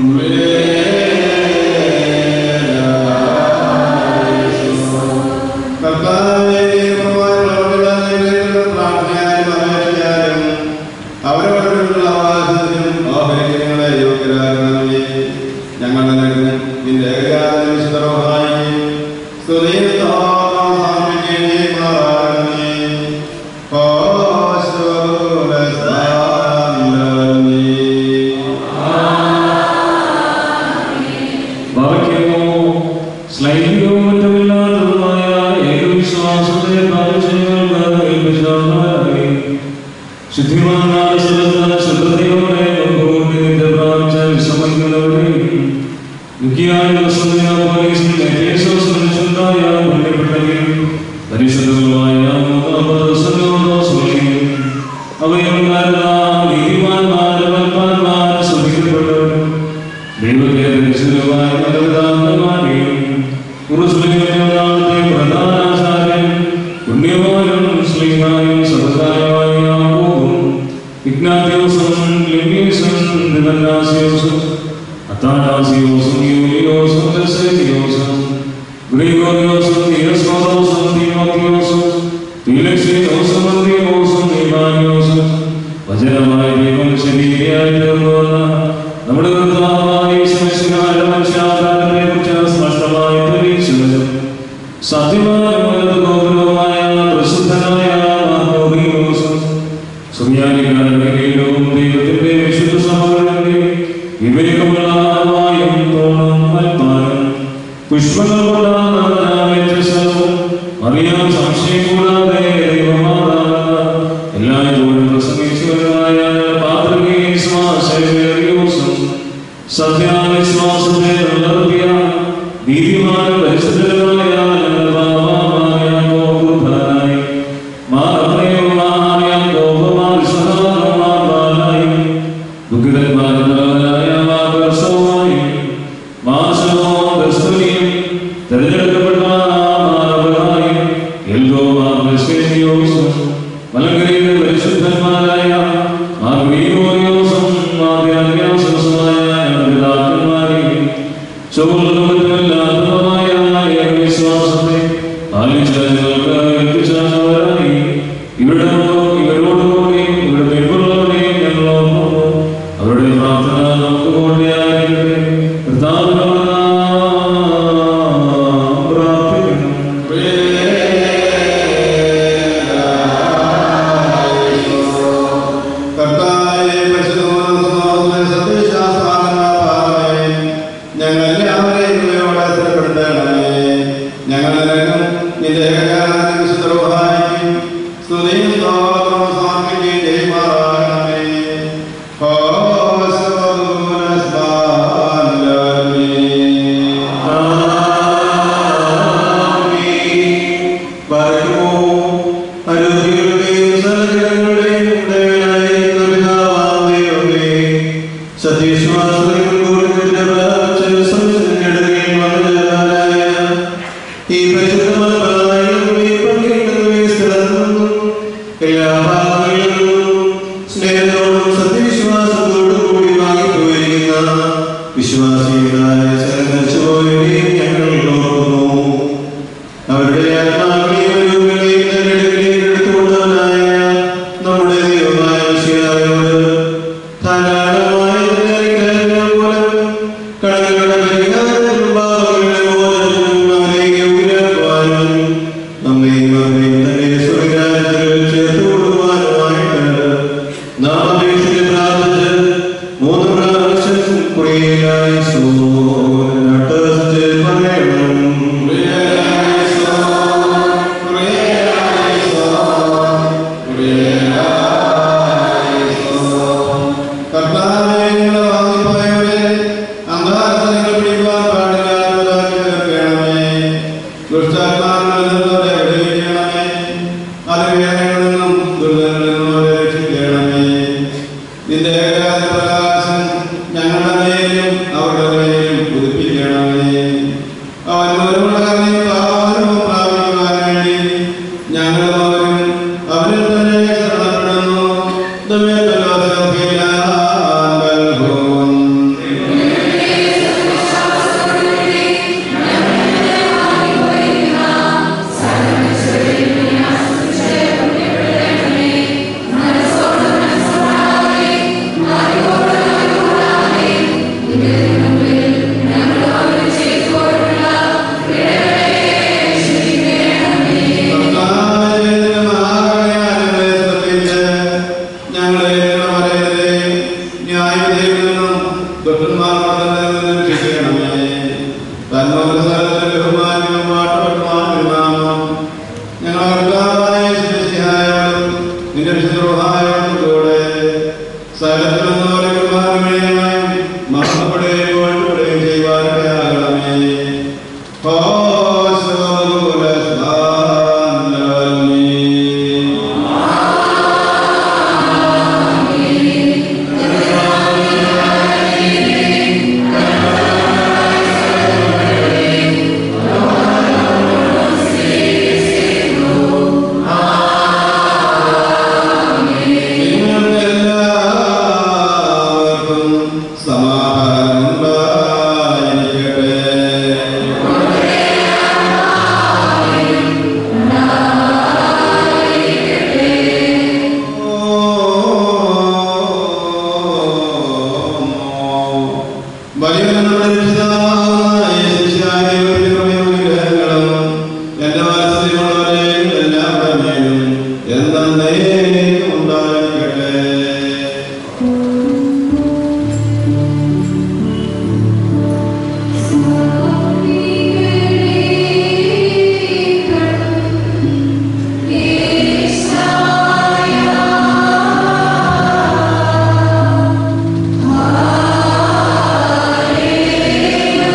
കർത്താവേ, ദൈവമായുള്ള ദൈവത്തിന്റെ പ്രാർത്ഥനയാലും അപേക്ഷയാലും അവരവരുടെ അവകാശത്തിനും ഓഹരികളെ യോഗ്യരാകണമേ ഞങ്ങൾ നിനക്കും നിന്റെ ഏകജാതന വിശുദ്ധമായി സ്തുതിയും സ്തോത്രവും സമർപ്പിക്കുകയും ചെയ്യുമാറാകണമേ. കോശോലസാലമേ. ഭാഗ്യമോ സ്ലൈംഗികവും മറ്റുമില്ലാത്തതുമായ ഏകവിശ്വാസത്തെ കാര്യങ്ങൾക്ക് ഏൽപ്പിച്ചവരായി ശുദ്ധിമാനായ സ്ഥലത്ത് ശുദ്ധതയോടെ മുൻകൂട്ടി നിന്റെ പ്രാപിച്ച വിശ്രമിക്കുന്നവരെയും മുഖ്യായ ദിവസത്തിന പോലീസിൽ എഫേസോസിലുണ്ടായ പുണ്യപ്പെട്ടവയും പരിശുദ്ധവുമായ അവയുണ്ടായിരുന്ന നീതിമാന്മാരും വൽപ്പാന്മാരും ശ്രദ്ധിക്കപ്പെട്ടവരും ദൈവത്തെ പരിശുദ്ധമായ നല്ലവിധാനമാരെയും ഉറുസ്ലിമിന്റെ പ്രധാനാചാര്യൻ പുണ്യവാനും മുസ്ലിമായും സഹകാരമായ യാക്കോബും ഇഗ്നാത്യോസും ലിംഗീസും ദിവന്നാസിയോസും അത്താനാസിയോസും യൂലിയോസും ദസേലിയോസും ഗ്രിഗോറിയോസും തിയസ്കോറോസും തിമോത്തിയോസും ഫീലക്സിയോസും അന്തിയോസും ഈമാനിയോസും വചനമായ ദൈവം ശരീരയായി തീർന്നുവന്ന നമ്മുടെ കർത്താവായ യേശുമിശിഹായുടെ മനുഷ്യാവതാരത്തെ കുറിച്ച് സ്പഷ്ടമായി തെളിയിച്ചവരും സത്യമായ ഗൗരവമായ പ്രസിദ്ധനായ മാർക്കോറിയോസും സുറിയാനികളുടെ കീഴിലും ദൈവത്തിന്റെ വിശുദ്ധ സഭകളുടെ വിവേകമുള്ള വായും തോണും അൽപ്പാനും പുഷ്പങ്ങൾ കൊണ്ടാണ് വ്യത്യസ്തവും അറിയാൻ സംശയം കൂടാതെ ദൈവമാതാവ് എല്ലായ്പ്പോഴും പ്രസംഗിച്ചവരായ പാത്രകീസ്വാസേറിയോസും സത്യാവിശ്വാസത്തെ നിലനിർത്തിയ നീതിമാൻ പരിശുദ്ധരായ ഞങ്ങളുടെ ബാബാ മാർശവും ദസ്തുനിയും തെരഞ്ഞെടുക്കപ്പെട്ട മാനവരായും എൽദോ മാർഗസ്കേനിയോസും മലങ്കരയിലെ പരിശുദ്ധന്മാരായ മാർഗീയോയോസും മാധ്യാന്യാസമായ പിതാക്കന്മാരെയും ചുവടുമറ്റുമില്ലാത്തതുമായ ഏകവിശ്വാസത്തെ പാലിച്ചവർക്ക് ഏൽപ്പിച്ചവരായി ഇവിടെ ഇവരോടുകൂടിയും ഇവിടെ പിൻപുള്ളവരെയും ഞങ്ങളോർക്കുന്നു അവരുടെ പ്രാർത്ഥന നമുക്ക് കൊണ്ടേയായിരിക്കട്ടെ കർത്താവിനോട് നാം പ്രാർത്ഥിക്കുന്നു കർത്താവേ, പരിശുദ്ധമായ സത്യശാസ്ത്രാത്മാവേ, ഞങ്ങളെല്ലാവരെയും കൃപയോടെ സ്ഥിരപ്പെടുത്തണമേ. ഞങ്ങൾ നിനക്കും നിന്റെ ഏകജാതനും വിശുദ്ധ റൂഹായിക്കും സ്തുതിയും സ്തോത്രവും സമർപ്പിക്കുകയും ചെയ്യുമാറാകണമേ. ഹോസ്വദുരസ്മാലമേ. വിശ്വാസികളായ സകലശോഭയും ഞങ്ങൾ ഓർക്കുന്നു അവരുടെ ആത്മാക്കളെയും രൂപങ്ങളെയും തെരഞ്ഞെടുക്കുകയും എടുത്തുകൊണ്ടവനായ നമ്മുടെ ദൈവമായ മിശിഹായോട് ധാരാളമായ അനുഗ്രഹങ്ങൾ മൂലം കടങ്ങളുടെ പരിഹാരത്തിനും പാപങ്ങളുടെ മോചനത്തിനും അവരെ യോഗ്യരാക്കുവാനും നമ്മെയും അവരെയും തന്നെ സ്വർഗ്ഗരാജ്യത്തിൽ ചേർത്ത് കൊടുക്കുവാനുമായിട്ട് നാം അപേക്ഷിച്ച് പ്രാർത്ഥിച്ച് മൂന്ന് പ്രാവശ്യം കുറിയിലായി സോ നട്ടസ് പറയണം നിന്റെ ഏകാഗ്ര പ്രകാശം ഞങ്ങളുടെ മേലും അവരുടെ മേലും ഉദിപ്പിക്കണമേ അവൻ ഒരുപാട് കരുണയും പാപവും പ്രാപിക്കുവാൻ വേണ്ടി ഞങ്ങളും അവരും അവരിൽ തന്നെ ശരണപ്പെടുന്നു മഹപ്പെടുകയും ചെയ്യുവാനാകണമേ ഹോസ്വദുരസ്മാലമേ എല്ലാവർക്കും സമാധാനം ഉണ്ടായിരിക്കട്ടെ ഉണ്ടായിരിക്കട്ടെ Hallelujah.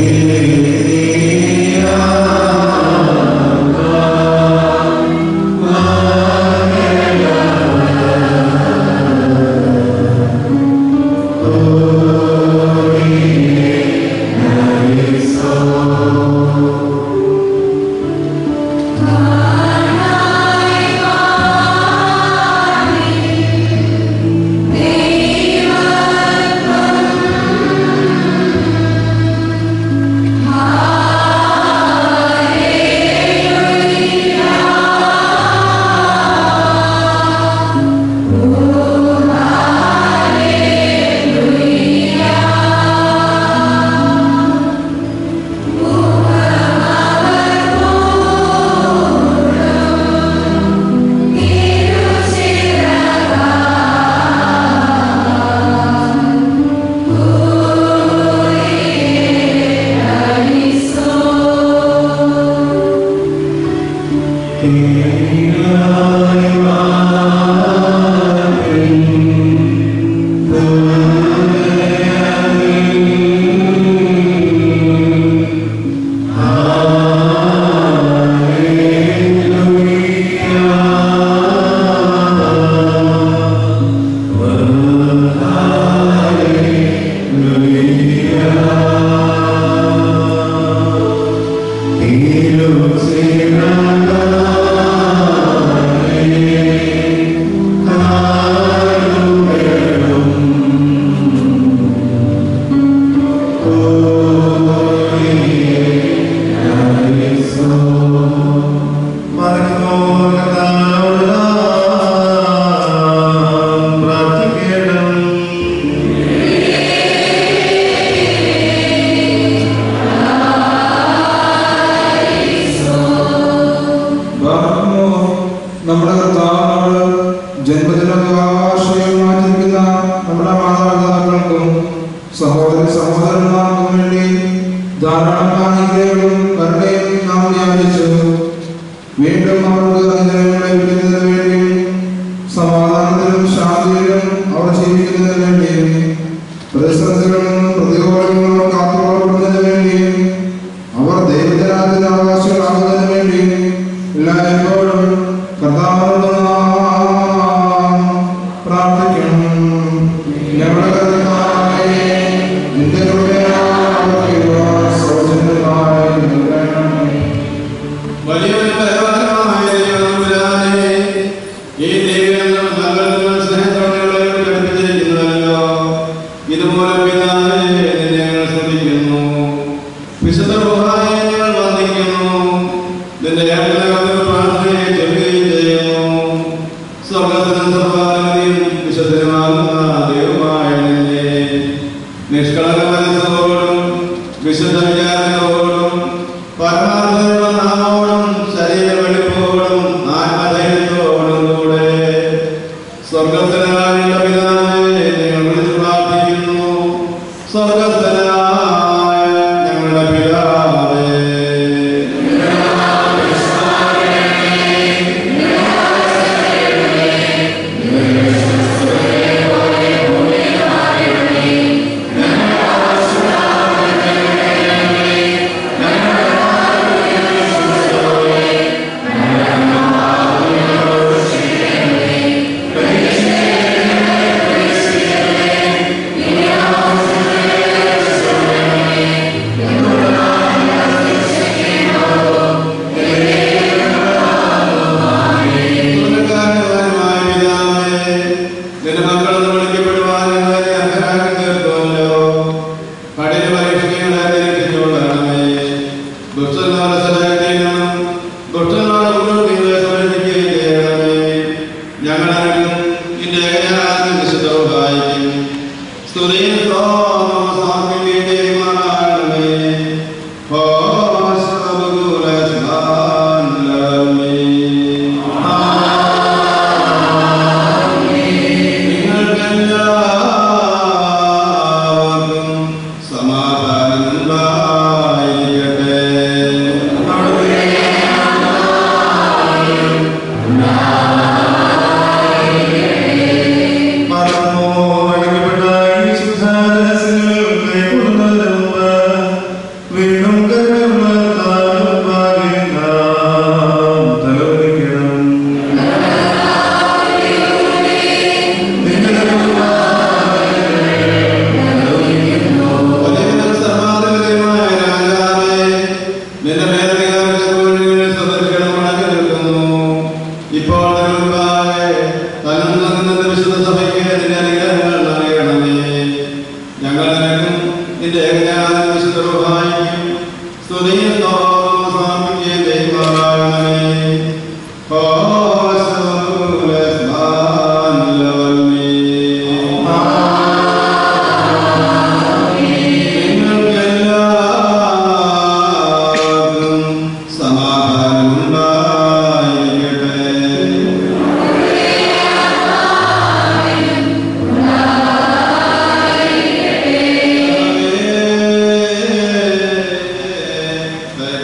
ബാബുമോ നമ്മുടെ കർത്താവിനോട് ജന്മദിനാശയമായിരിക്കുന്ന നമ്മുടെ മാതാപിതാക്കൾക്കും സഹോദര സഹോദരന്മാർക്കും വേണ്ടി ധാരാളം അനുഗ്രഹങ്ങളും കരുണയും നാം ധ്യാനിച്ചു വീണ്ടും അവർക്ക് അനുഗ്രഹങ്ങളെ വിളിക്കുന്നതിന് വേണ്ടിയും സമാധാനത്തിലും ശാന്തിയിലും അവർ ജീവിക്കുന്നതിന് വേണ്ടിയും പ്രതിസന്ധികളും പ്രതികൂലങ്ങളും കാത്തുകൊള്ളുന്നതിന് വേണ്ടിയും അവർ ദൈവജനാത്തിന്റെ അവകാശികളാകുന്നതിന് വേണ്ടിയും എല്ലായ്പ്പോഴും കർത്താവിനോട് നാം പ്രാർത്ഥിക്കണം ഞങ്ങളുടെ കർത്താവേ, നിന്റെ കൃപയാൽ അവർക്ക് ഇവ സൗജന്യമായി നൽകണമേ. വലിയൊരു പരമാത്മാവായ ദൈവതമ്പുരാനെ, ഈ ദൈവങ്ങൾ സകലത്തിലും സ്നേഹത്തോടെ പഠിപ്പിച്ചിരിക്കുന്നുവല്ലോ ഇതുപോലെ പിതാവേ നിന്നെ ഞങ്ങൾ ശ്രദ്ധിക്കുന്നു വിശുദ്ധ റുഹായെ ഞങ്ങൾ വന്ദിക്കുന്നു നിന്റെ ഏകദേവതയുടെ പ്രാർത്ഥനയെ ചൊല്ലുകയും ചെയ്യുന്നു സ്വർഗത്തിനും സർവാധിപതിയും വിശുദ്ധനുമാകുന്ന ദൈവമായ നിന്നെ നിഷ്കളങ്ക മനസ്സോടും വിശുദ്ധ വിചാരങ്ങളോടും പരമാർത്ഥമുള്ള നാമോടും ശരീര വെളിപ്പോടും ആത്മധൈര്യത്തോടും കൂടെ സ്വർഗസ്ഥനായുള്ള പിതാവേ ഞങ്ങൾ വിളിച്ച് പ്രാർത്ഥിക്കുന്നു സ്വർഗസ്ഥനായ ഞങ്ങളുടെ പിതാവേ ും Thank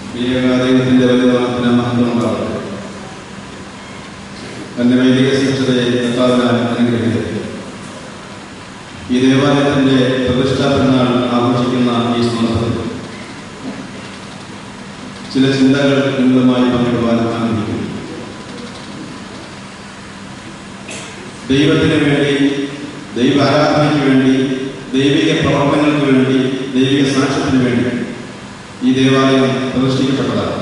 ദൈവത്തിന്റെ വലിയ മഹത്വം ഉണ്ടാവട്ടെ തന്റെ വൈദിക ശിക്ഷതയെ കർത്താവിനാൽ അനുഗ്രഹിക്കട്ടെ ഈ ദേവാലയത്തിന്റെ പ്രതിഷ്ഠാ പെരുന്നാൾ ആഘോഷിക്കുന്ന ഈ സന്ദർഭത്തിൽ ചില ചിന്തകൾ നിങ്ങളുമായി പങ്കിടുവാൻ ആഗ്രഹിക്കുന്നു ദൈവത്തിന് വേണ്ടി ദൈവ ആരാധനയ്ക്ക് വേണ്ടി ദൈവിക പ്രവർത്തനങ്ങൾക്ക് വേണ്ടി ദൈവിക സാക്ഷ്യത്തിന് വേണ്ടി ഈ ദേവാലയം പ്രതിഷ്ഠിക്കപ്പെട്ടതാണ്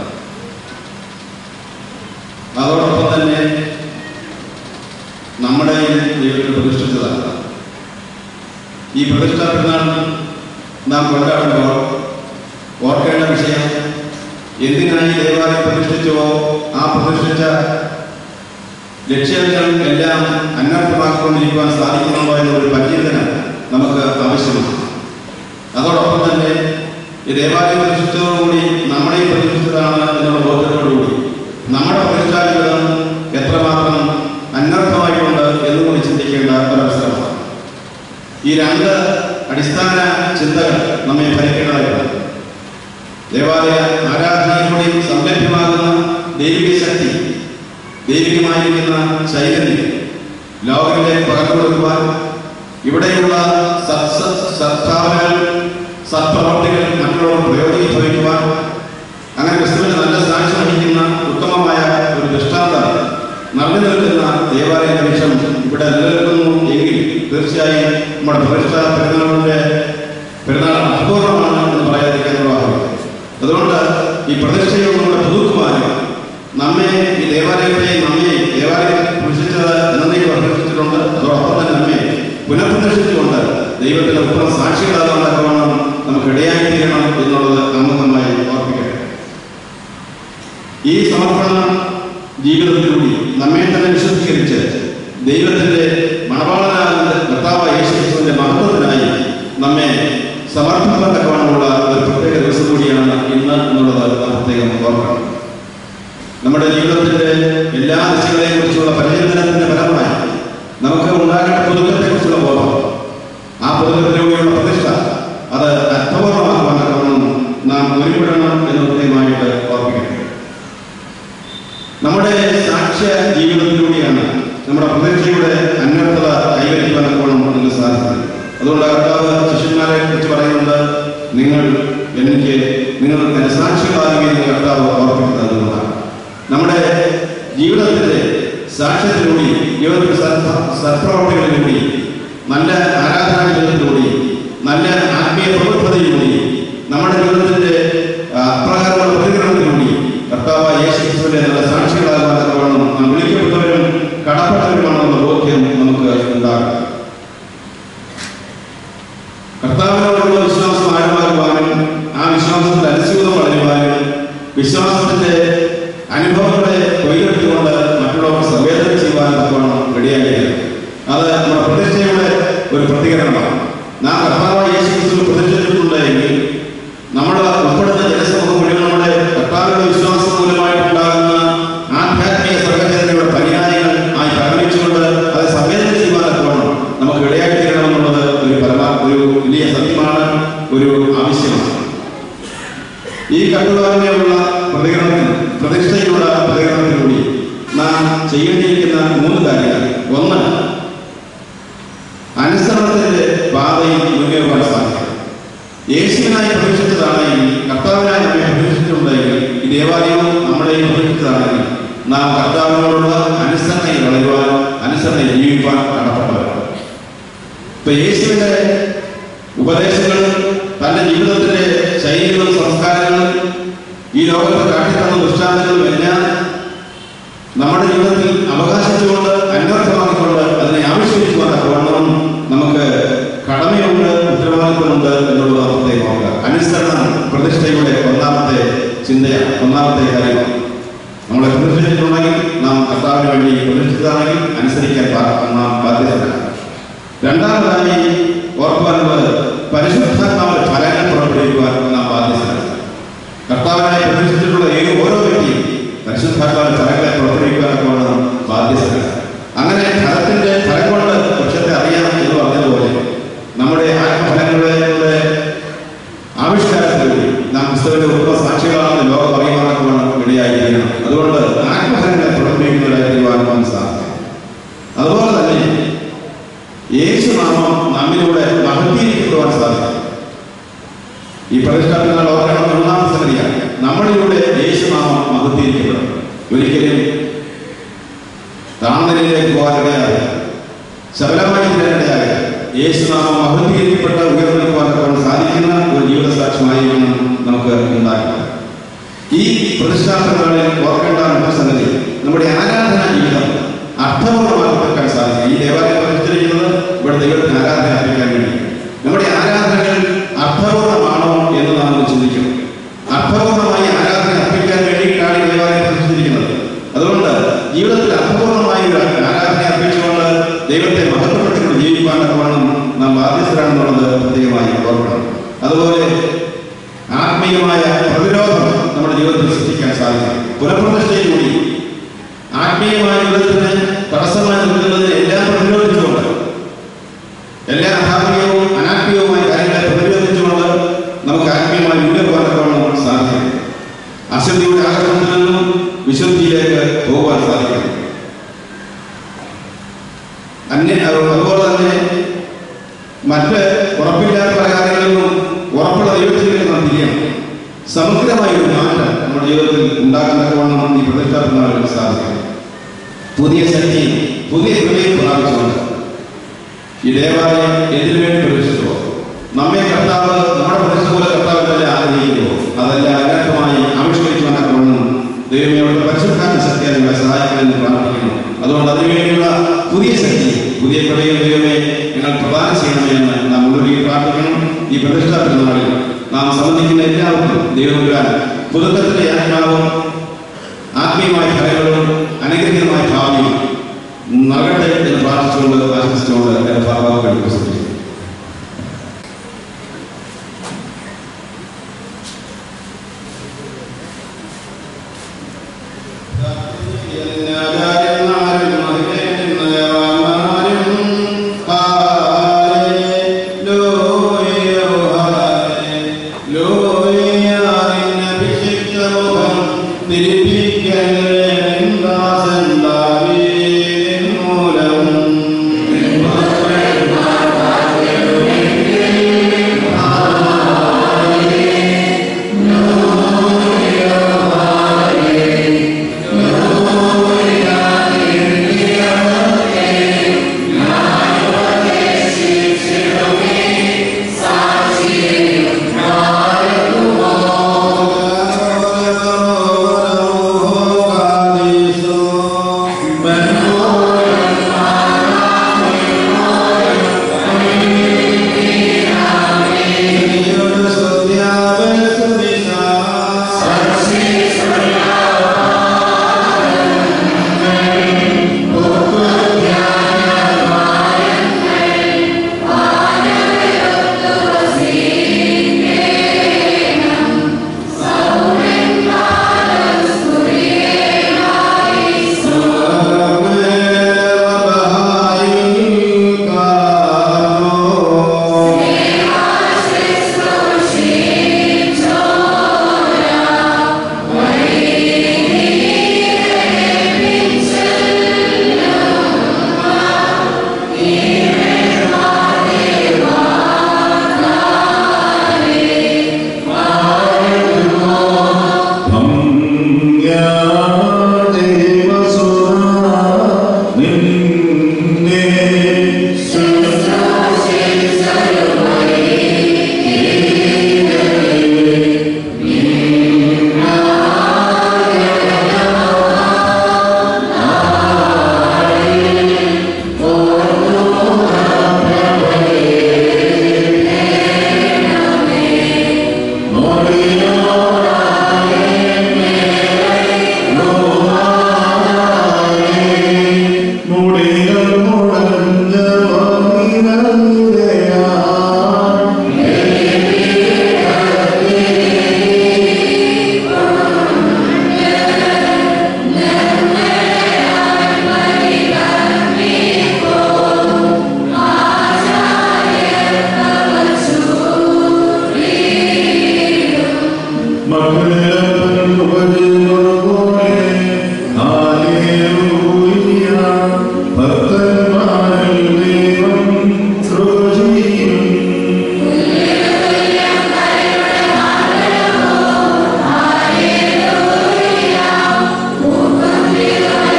അതോടൊപ്പം തന്നെ നമ്മുടെ ദൈവത്തിൽ പ്രതിഷ്ഠിച്ചതാണ് ഈ പ്രതിഷ്ഠാ പെരുന്നാൾ നാം കൊണ്ടാടുമ്പോൾ ഓർക്കേണ്ട വിഷയം എന്തിനായി ദേവാലയം പ്രതിഷ്ഠിച്ചുവോ ആ പ്രതിഷ്ഠിച്ച ലക്ഷ്യങ്ങൾ എല്ലാം അന്വർത്ഥമാക്കിക്കൊണ്ടിരിക്കുവാൻ സാധിക്കുന്നുണ്ടോ എന്നൊരു പരിചിന്തനം നമുക്ക് ആവശ്യമാണ് അതോടൊപ്പം തന്നെ ഈ ദേവാലയം പ്രതിഷ്ഠിച്ചതോടുകൂടി നമ്മളെയും പ്രതിഷ്ഠിച്ചതാണ് എന്നുള്ള ബോധത്തോടുകൂടി നമ്മുടെ പ്രതിഷ്ഠാ ജീവിതം എത്രമാത്രം അനർത്ഥമായിട്ടുണ്ട് എന്നുകൂടി ചിന്തിക്കേണ്ട ഒരവസരമാണ് ഈ രണ്ട് അടിസ്ഥാന ചിന്തകൾ നമ്മെ ഭരിക്കേണ്ടതായിട്ടുണ്ട് ദേവാലയ ആരാധനയിലൂടെ സംലഭ്യമാകുന്ന ദൈവിക ശക്തി ദൈവികമായിരിക്കുന്ന ചൈതന്യം ലോകത്തിലേക്ക് പകർന്നു കൊടുക്കുവാൻ ഇവിടെയുള്ള സത്സ- സദ്ഭാവനകൾ സത്പ്രവർത്തികൾ മറ്റുള്ളവർ പ്രയോജനീഭവിക്കുവാൻ അങ്ങനെ ക്രിസ്തുവിന് നല്ല സാക്ഷ്യം വഹിക്കുന്ന ഉത്തമമായ ഒരു ദൃഷ്ടാന്തം നിറഞ്ഞു നിൽക്കുന്ന ദേവാലയ നിമിഷം ഇവിടെ നിലനിൽക്കുന്നു എങ്കിൽ തീർച്ചയായും നമ്മുടെ പ്രതിഷ്ഠ പെരുന്നാളിന്റെ പെരുന്നാൾ അപൂർവമാണ് എന്ന് പറയാതിരിക്കാൻ നിർവാഹമില്ല അതുകൊണ്ട് ഈ പ്രതിഷ്ഠയെ നമ്മുടെ പുതുക്കുവാനും നമ്മെ ഈ ദേവാലയത്തെ നമ്മെ ദേവാലയം പ്രതിഷ്ഠിച്ചത് എന്നേക്കും പ്രതിഷ്ഠിച്ചിട്ടുണ്ട് അതോടൊപ്പം തന്നെ നമ്മെ പുനഃപ്രതിഷ്ഠിച്ചുകൊണ്ട് ദൈവത്തിന്റെ ഉത്തമ സാക്ഷികളാകാൻ നമുക്ക് ഇടയായി തീരണം എന്നുള്ളത് അമുഖമായി ഓർപ്പിക്കട്ടെ ഈ സമർപ്പണ ജീവിതത്തിലൂടെ നമ്മെ തന്നെ വിശുദ്ധീകരിച്ച് ദൈവത്തിന്റെ മണവാളനാകുന്ന കർത്താവ് യേശുക്രിസ്തുവിന്റെ മഹത്വത്തിനായി നമ്മെ സമർപ്പിക്കാൻ തക്കവണ്ണമുള്ള ഒരു പ്രത്യേക ദിവസം കൂടിയാണ് ഇന്ന് എന്നുള്ളത് നാം പ്രത്യേകം ഓർക്കണം നമ്മുടെ ജീവിതത്തിന്റെ എല്ലാ ദിശകളെയും കുറിച്ചുള്ള പരിചിന്തനത്തിന്റെ ഫലമായി നമുക്ക് ഉണ്ടാകേണ്ട പുതുക്കത്തെ കുറിച്ചുള്ള ബോധം ആ പുതുക്കത്തിലൂടെയുള്ള പ്രതിഷ്ഠ അത് അർത്ഥപൂർണ്ണമാക്കുവാൻ തക്കവണ്ണം നാം ഒരുമിടണം എന്ന് പ്രത്യേകമായിട്ട് ഓർപ്പിക്കണം നമ്മുടെ സാക്ഷ്യ ജീവിതത്തിലൂടെയാണ് നമ്മുടെ പ്രതീക്ഷയുടെ അന്വർത്ഥത കൈവരിക്കുവാൻ തക്കവണ്ണം നമുക്ക് സാധിക്കുന്നത് അതുകൊണ്ട് കർത്താവ് ശിഷ്യന്മാരെ കുറിച്ച് പറയുന്നുണ്ട് നിങ്ങൾ എനിക്ക് നിങ്ങൾ എന്റെ സാക്ഷികളാകുകയും കർത്താവ് ഓർപ്പിക്കുന്നത് അതുകൊണ്ടാണ് നമ്മുടെ ജീവിതത്തിന്റെ സാക്ഷ്യത്തിലൂടെ ജീവിതത്തിന്റെ സത്പ്ര- സത്പ്രവർത്തികളിലൂടെ നല്ല ആരാധനാ ജീവിതത്തിലൂടെ നല്ല ആത്മീയ പ്രബുദ്ധതയിലൂടെ നമ്മുടെ ജീവിതത്തിന്റെ ആ, അപ്രകാരമുള്ള പ്രതികരണത്തിലൂടെ കർത്താവ് യേശു ക്രിസ്തുവിന്റെ നല്ല സാക്ഷികളാകാൻ തക്കവണ്ണം നാം വിളിക്കപ്പെട്ടവരും കടപ്പെട്ടവരുമാണെന്നുള്ള ബോധ്യം നമുക്ക് ഉണ്ടാകും കർത്താവിനോടുള്ള വിശ്വാസം ആഴമാക്കുവാനും ആ വിശ്വാസത്തിൽ അനുസ്യൂതം വളരുവാനും വിശ്വാസത്തിന്റെ അനുഭവങ്ങളെ കൊയ്തെടുത്തുകൊണ്ട് മറ്റുള്ളവർ സംവേദന ചെയ്യുവാനും തക്കവണ്ണം റെഡിയാക്കിയത് അത് നമ്മുടെ പ്രതിഷ്ഠയുടെ ഒരു പ്രതികരണമാണ് നാം കർത്താവ് യേശു ക്രിസ്തു പ്രതിഷ്ഠിച്ചിട്ടുണ്ട് എങ്കിൽ നമ്മുടെ ഉൾപ്പെടുന്ന ജനസമൂഹം മുഴുവൻ നമ്മുടെ കർത്താവിന്റെ വിശ്വാസം മൂലമായിട്ടുണ്ടാകുന്ന ആധ്യാത്മിക സർഗചേതനയുടെ പര്യായങ്ങൾ ആയി പരിഗണിച്ചുകൊണ്ട് അത് സംവേദന ചെയ്യുവാൻ തക്കവണ്ണം നമുക്ക് ഇടയാക്കി തീരണമെന്നുള്ളത് ഒരു പരമാ ഒരു വലിയ സത്യമാണ് ഒരു ആവശ്യമാണ് ഈ കട്ടുകാരനെയുള്ള പ്രതികരണത്തിൽ പ്രതിഷ്ഠയിലുള്ള പ്രതികരണത്തിലൂടെ നാം ചെയ്യേണ്ടിയിരിക്കുന്ന മൂന്ന് കാര്യങ്ങൾ ഒന്ന് അനുസരണത്തിന്റെ പാതയിൽ മുന്നേറുവാൻ സാധിക്കും യേശുവിനായി പ്രതീക്ഷിച്ചതാണെങ്കിൽ കർത്താവിനായി നമ്മെ പ്രതീക്ഷിച്ചിട്ടുണ്ടെങ്കിൽ ഈ ദേവാലയവും നമ്മളെയും പ്രതീക്ഷിച്ചതാണെങ്കിൽ നാം കർത്താവിനോടുള്ള അനുസരണയിൽ വളരുവാൻ അനുസരണയിൽ ജീവിക്കുവാൻ കടപ്പെട്ടവരാണ് ഇപ്പൊ യേശുവിന്റെ ഉപദേശങ്ങളും തന്റെ ജീവിതത്തിന്റെ ശൈലികളും സംസ്കാരങ്ങളും ഈ ലോകത്ത് കാട്ടിത്തന്ന ദൃഷ്ടാന്തങ്ങളും എല്ലാം നമ്മുടെ ജീവിതത്തിൽ അവകാശിച്ചുകൊണ്ട് അന്വർത്ഥമാക്കിക്കൊണ്ട് അതിനെ ആവിഷ്കരിക്കുവാൻ തക്കവണ്ണം നമുക്ക് കടമയുണ്ട് ഉത്തരവാദിത്വമുണ്ട് എന്നുള്ളത് നാം പ്രത്യേകം ഓർക്കുക അനുസരണം പ്രതിഷ്ഠയുടെ ഒന്നാമത്തെ ചിന്തയാണ് ഒന്നാമത്തെ കാര്യമാണ് നമ്മളെ പ്രതിഷ്ഠിച്ചിട്ടുണ്ടെങ്കിൽ നാം കർത്താവിന് വേണ്ടി പ്രതിഷ്ഠിച്ചതാണെങ്കിൽ അനുസരിക്കാൻ ബാ- നാം ബാധ്യതരാണ് രണ്ടാമതായി ഓർക്കുവാനുള്ളത് പരിശുദ്ധാത്മാവിന്റെ ഫലങ്ങൾ പുറപ്പെടുവിക്കുവാൻ നാം ബാധ്യതരാണ് കർത്താവിനായി പ്രതിഷ്ഠിച്ചിട്ടുള്ള ഏത് ഓരോ വ്യക്തിയും പരിശുദ്ധാത്മാവിന്റെ ഫലങ്ങളെ പുറപ്പെടുവിക്കുവാനൊക്കെ നാം ബാധ്യതരാണ് അങ്ങനെ ഫലത്തിന്റെ ഫലം കൊണ്ട് വൃക്ഷത്തെ അറിയാം എന്ന് പറഞ്ഞതുപോലെ നമ്മുടെ ആത്മഫലങ്ങളുടെ ആവിഷ്കാരത്തിലൂടെ നാം ക്രിസ്തുവിന്റെ ഉത്തമ സാക്ഷികളാണെന്ന് ലോകം അറിയുന്നു ദൈവനാമം അഭിവൃദ്ധിക്കപ്പെട്ട ഉയർന്നു നിൽക്കുവാൻ സാധിക്കുന്ന ഒരു ജീവിത സാക്ഷ്യമായിരിക്കണം നമുക്ക് ഉണ്ടാക്കുക ഈ പ്രതിഷ്ഠാപനങ്ങളിൽ ഓർക്കേണ്ട മറ്റൊരു സംഗതി നമ്മുടെ ആരാധനാ ജീവിതം അർത്ഥപൂർണ്ണമാക്കി വെക്കാൻ സാധിക്കും ഈ ദേവാലയം പ്രതിഷ്ഠിച്ചിരിക്കുന്നത് ഇവിടെ ദൈവത്തിന് ആരാധന അർപ്പിക്കാൻ വേണ്ടി നമ്മുടെ ആരാധനകൾ അർത്ഥപൂർണ്ണമാണോ എന്ന് നാം ഒന്ന് ചിന്തിക്കും അർത്ഥപൂർണ്ണമായി ആരാധന അർപ്പിക്കാൻ വേണ്ടിയിട്ടാണ് ഈ ദേവാലയം പ്രതിഷ്ഠിച്ചിരിക്കുന്നത് അതുകൊണ്ട് ജീവിതത്തിൽ അർത്ഥപൂർണ്ണമായ ഒരു ആരാധന അർപ്പിച്ചുകൊണ്ട് ദൈവത്തെ മഹത്വപ്പെട്ടുകൊണ്ട് ജീവിക്കാൻ വേണം നാം ബാധ്യസ്ഥരാണെന്നുള്ളത് പ്രത്യേകമായി ഓർക്കണം അതുപോലെ ആത്മീയമായ പ്രതിരോധം നമ്മുടെ ജീവിതത്തിൽ സൃഷ്ടിക്കാൻ സാധിക്കും പുനഃപ്രതിഷ്ഠയിലൂടി ആത്മീയമായ ജീവിതത്തിന് തടസ്സമായി നിൽക്കുന്നതിന് എല്ലാം പ്രതിരോധിച്ചുകൊണ്ട് എല്ലാ അധാർമികവും അനാത്മീയവുമായ കാര്യങ്ങളെ പ്രതിരോധിച്ചുകൊണ്ട് നമുക്ക് ആത്മീയമായി മുന്നോട്ട് പോകാൻ സാധിക്കും അശുദ്ധിയുടെ ആകർഷണത്തിൽ നിന്നും വിശുദ്ധിയിലേക്ക് പോകാൻ സാധിക്കും അന്യ അതുപോലെ തന്നെ മറ്റ് ഉറപ്പില്ലാത്ത പല കാര്യങ്ങളിൽ നിന്നും ഉറപ്പുള്ള ദൈവത്തിലേക്ക് നാം തിരിയണം സമഗ്രമായ ഒരു മാറ്റം നമ്മുടെ ജീവിതത്തിൽ ഉണ്ടാക്കുന്നവണ്ണം ഈ പ്രതിഷ്ഠാപനങ്ങൾക്ക് സാധിക്കും പുതിയ ശക്തി പുതിയ ഹൃദയം പ്രാപിച്ചുകൊണ്ട് ഈ ദേവാലയം എന്തിനു വേണ്ടി പ്രതിഷ്ഠിച്ചോ നമ്മെ കർത്താവ് നമ്മുടെ പ്രതിഷ്ഠ പോലെ കർത്താവിനെ ആഗ്രഹിക്കുമോ അതല്ല അനർത്ഥമായി ആവിഷ്കരിക്കുവാനൊക്കെ ദൈവമേ അവരുടെ പരിശുദ്ധാത്മ ശക്തി അതിനെ സഹായിക്കാനെന്ന് പ്രാർത്ഥിക്കുന്നു അതുകൊണ്ട് അതിനുവേണ്ടിയുള്ള പുതിയ ശക്തി പുതിയ കൃപയും ദൈവമേ ഞങ്ങൾ പ്രദാനം ചെയ്യണമെന്ന് നാം മുന്നോട്ട് പ്രാർത്ഥിക്കണം ഈ പ്രതിഷ്ഠാ പെരുന്നാളിൽ നാം സംബന്ധിക്കുന്ന എല്ലാവർക്കും ദൈവം പുതുക്കത്തിന്റെ ആത്മാവും ആത്മീയമായ ഫലങ്ങളും അനുഗ്രഹീതമായ ഭാവിയും നൽകട്ടെ എന്ന് പ്രാർത്ഥിച്ചുകൊണ്ട് ആശംസിച്ചുകൊണ്ട് എൻ്റെ ഭാവാക്കൾ ഉപസിപ്പിച്ചു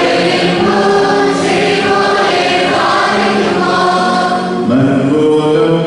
മൻപോലം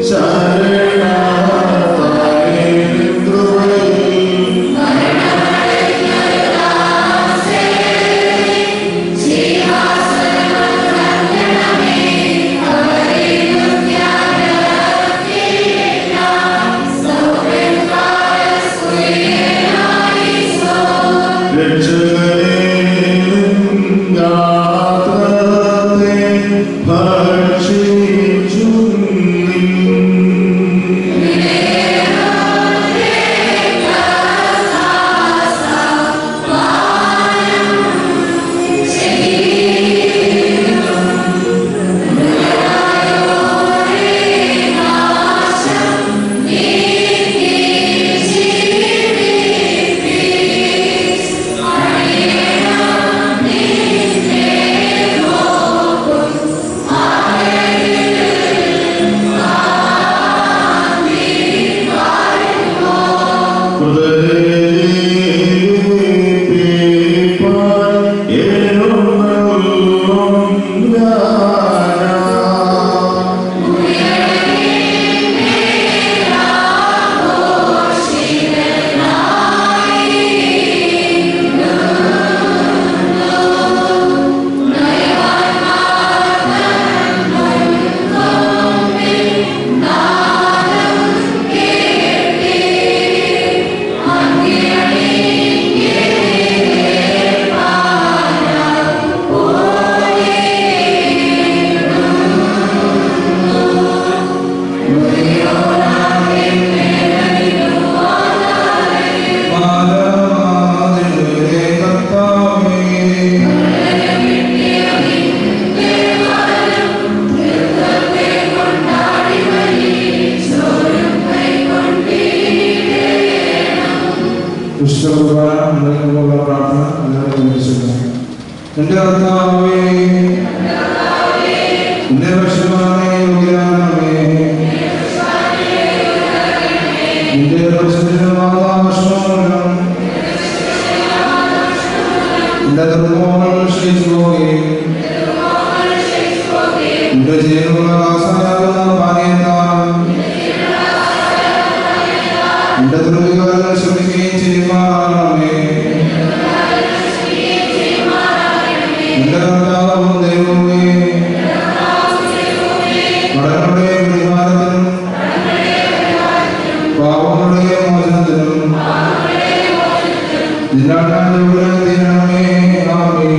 വിശ്വകുമാരനുള്ള പ്രാർത്ഥന എല്ലാവരും വിളിച്ചിരുന്നു എന്റെ കർത്താവേ എന്റെ പക്ഷമാനേ യോഗ്യനാണമേ നിന്റെ പ്രശ്നമാകാശങ്ങളും എന്റെ ദുർമോഹങ്ങൾ ക്ഷയിച്ചു പോവുകയും എന്റെ ജീവനുള്ള ആസാരാകുന്ന പാനീയത്താൽ എന്റെ ദുർവികാരങ്ങൾ ശ്രമിക്കുകയും ചെയ്യുമാറാണമേ എന്റെ കർത്താവും ദൈവമേ കടങ്ങളുടെ പരിഹാരത്തിനും പാവങ്ങളുടെ മോചനത്തിനും ജില്ലാണ്ടാളുടെ ദിനമേ ആമേ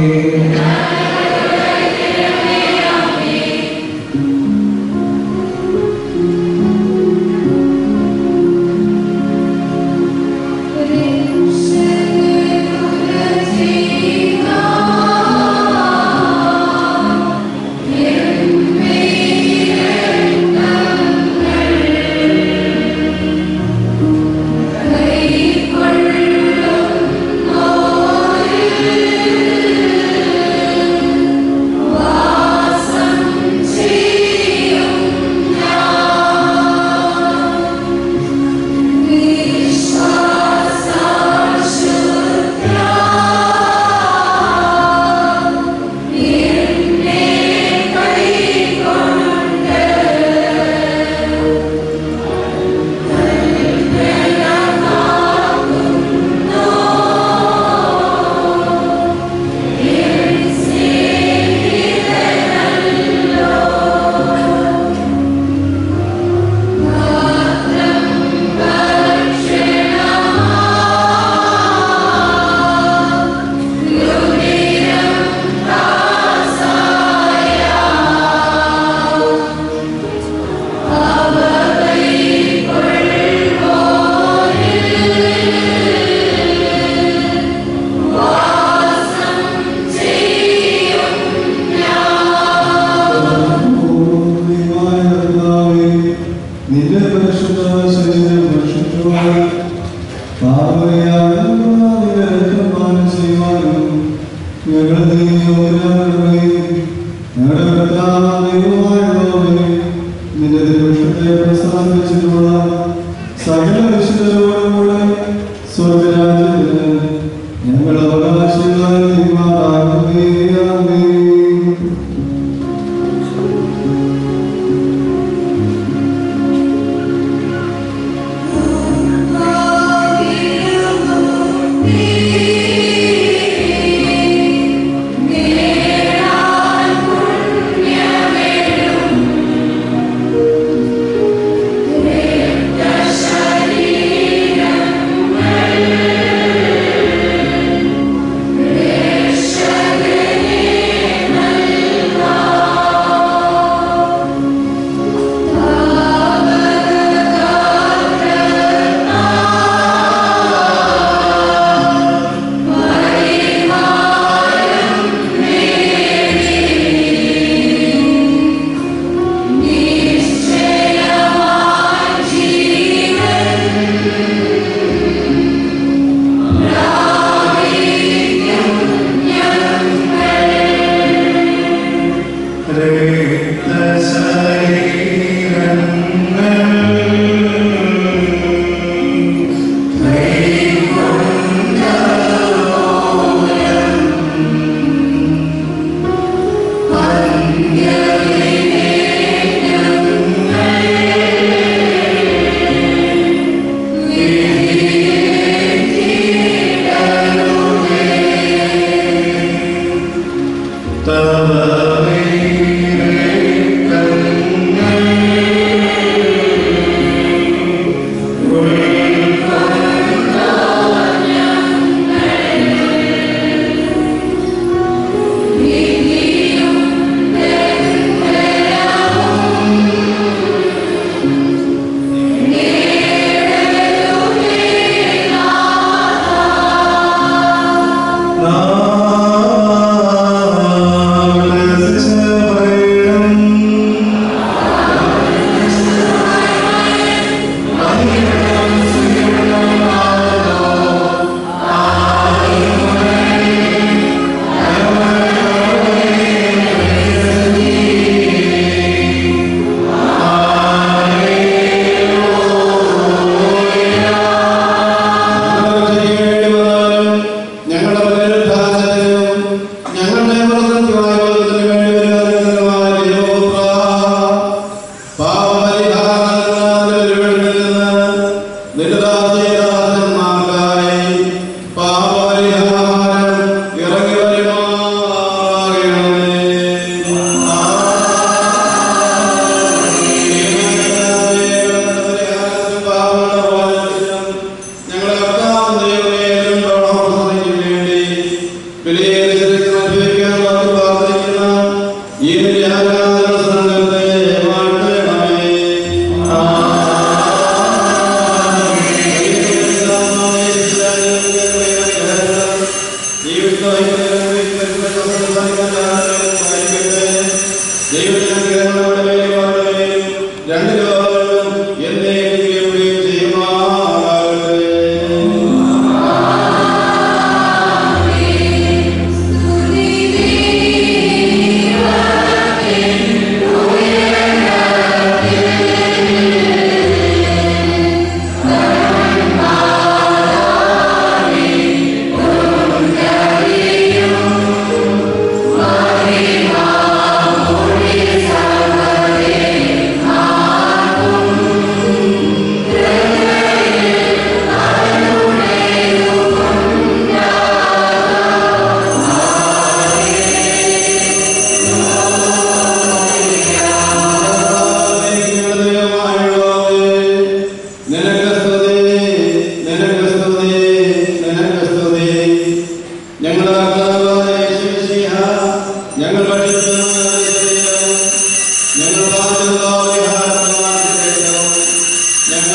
നിന്റെ പരിശുദ്ധ ശരീരം ഭക്ഷിക്കുവാൻ പാപയാലും ചെയ്യുവാനും ഞങ്ങളുടെ യോഗ്യരാകണമേ. ഞങ്ങളുടെ കർത്താവായ ദൈവമായുള്ളവരേ, നിന്റെ തിരുവിഷ്ടത്തെ പ്രസാദിച്ചിട്ടുള്ള സകല വിശുദ്ധരോടും കൂടെ സ്വർഗരാജ്യത്തിന് ഞങ്ങൾ അവകാശികളായി തീരുമാനാകുകയാമേ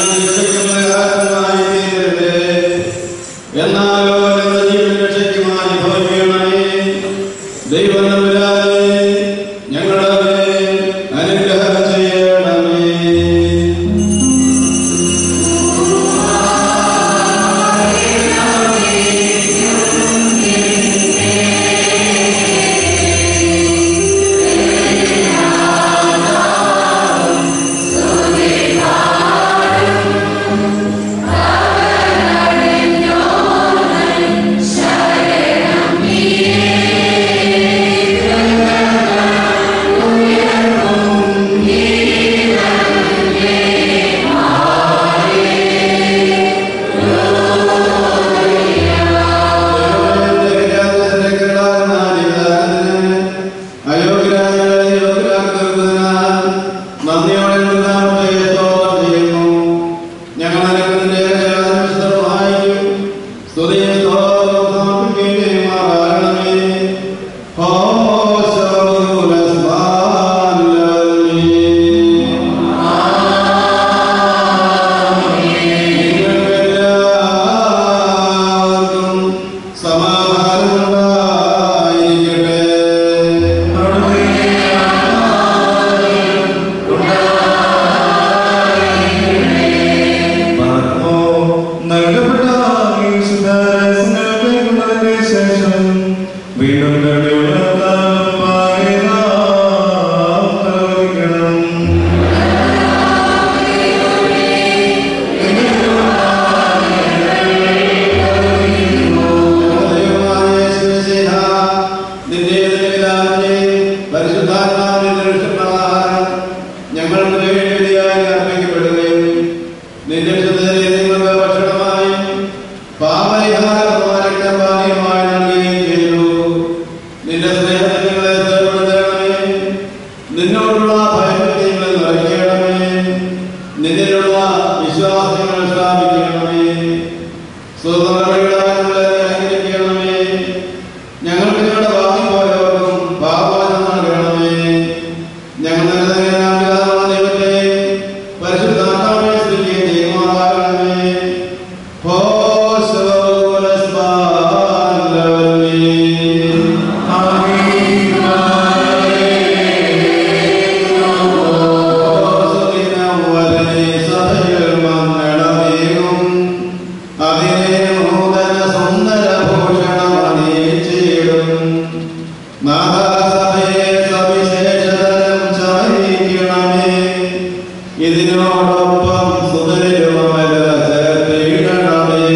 എന്നാലോ എന്ന ജീവൻ രക്ഷയ്ക്കുമായി ഭവിക്കണമേ ദൈവം തമ്പുരാനെ ഞങ്ങളുടെ മേൽ അനുഗ്രഹം ചെയ്യണമേ സമാധാനമുണ്ടായിരിക്കട്ടെ നൽകപ്പെട്ട ഈ ശുദ്ധരസങ്ങൾക്കുള്ളതിന്റെ ശേഷം വീണ്ടും കരുണയുള്ള കാലമായ നാം പ്രവർത്തിക്കണം. ഞങ്ങൾക്ക് വേണ്ടിയായി അർപ്പിക്കപ്പെടുകയും നിന്റെ നിങ്ങൾക്ക് ഭക്ഷണമായും പാപരിഹാരമാരക്തപാനീയമായി നൽകുകയും ചെയ്തു നിന്റെ സ്നേഹത്തിൽ ഞങ്ങളെ സ്ഥിരപ്പെടുത്തണമേ നിന്നോടുള്ള ഭയഭക്തികളെ നിറയ്ക്കണമേ നിന്നിലുള്ള വിശ്വാസങ്ങൾ സ്ഥാപിക്കണമേ സ്വതന്ത്രങ്ങളെ അനുഗ്രഹിക്കണമേ ഞങ്ങൾക്ക് ഞങ്ങളുടെ ഭാവി പോയവർക്കും പാപം നൽകണമേ ഞങ്ങൾ ദൈവത്തെ പരിശുദ്ധാത്മാവെ സ്തുതിക്കുകയും ചെയ്യുമാറാകണമേ അതിനെ നൂതന സുന്ദര ഭൂഷണമണിയിച്ചിടും നാദാസഭയെ സവിശേഷതരം ചമയിക്കണമേ ഇതിനോടൊപ്പം സുതരുമല ചേർത്തിടണമേ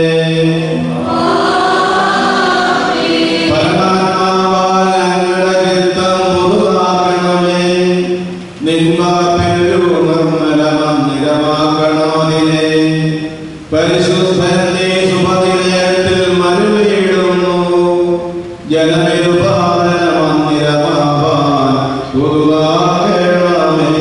പരമാത്മാവാൽ ഞങ്ങളുടെ ചിത്തം പുതുതാക്കണമേ നിൻവാപ്പിലൊരു നിർമ്മല മന്ദിരമാക്കണമതിനെ പരിശുദ്ധന്റെ സുപതിലയത്തിൽ മരുവിടുന്നു ജനനിരുപാലന മന്ദിരമാവാൻ പുതുതാക്കണമേ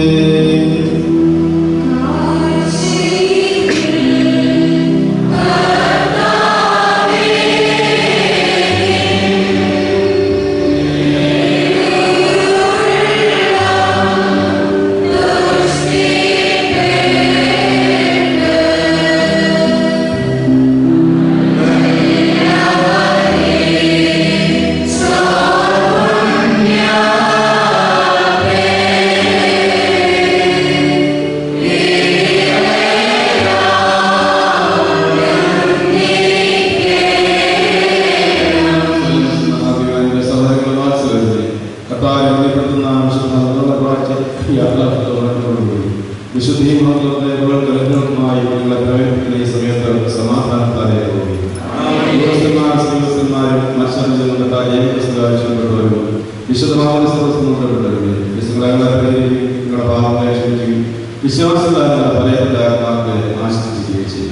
വിശുദ്ധിയും കലങ്ങളുമായി നിങ്ങളെ പ്രവേശിക്കുന്ന ഈ സമയത്ത് സമാധാനത്താലേ വിശ്വാസത്താൽ ഫലയത്തിലാത്മാക്കളെ ആശ്രയിക്കുകയും ചെയ്യും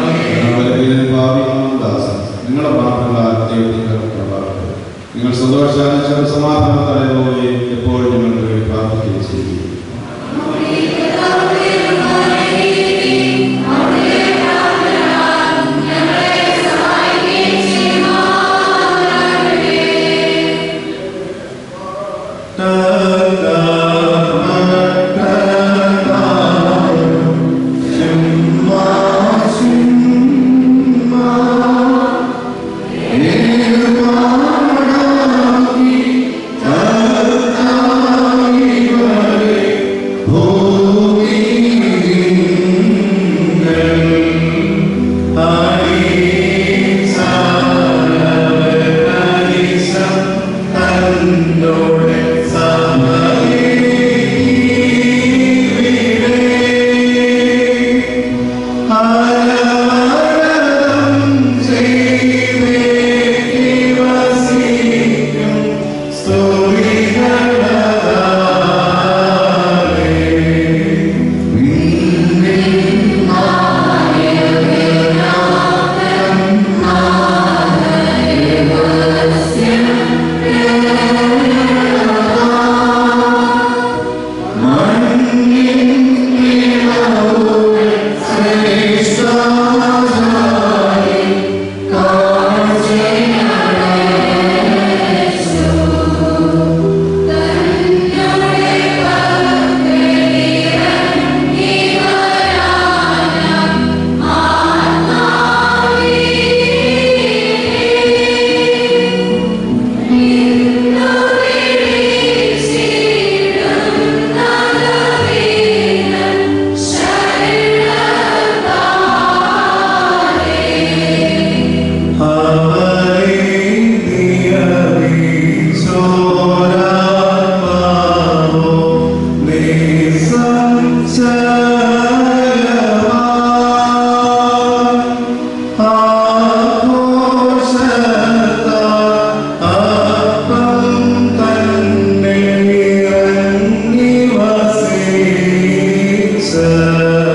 നിങ്ങളുടെ പ്രാർത്ഥന ദൈവത്തിന്റെ പ്രഭാവം നിങ്ങൾ സന്തോഷാനുസരണം സമാധാനത്താലെ പോവുകയും എപ്പോഴും നിങ്ങൾക്ക് വേണ്ടി പ്രാർത്ഥിക്കുകയും ചെയ്യും Ta-ta-ta-ta-ta.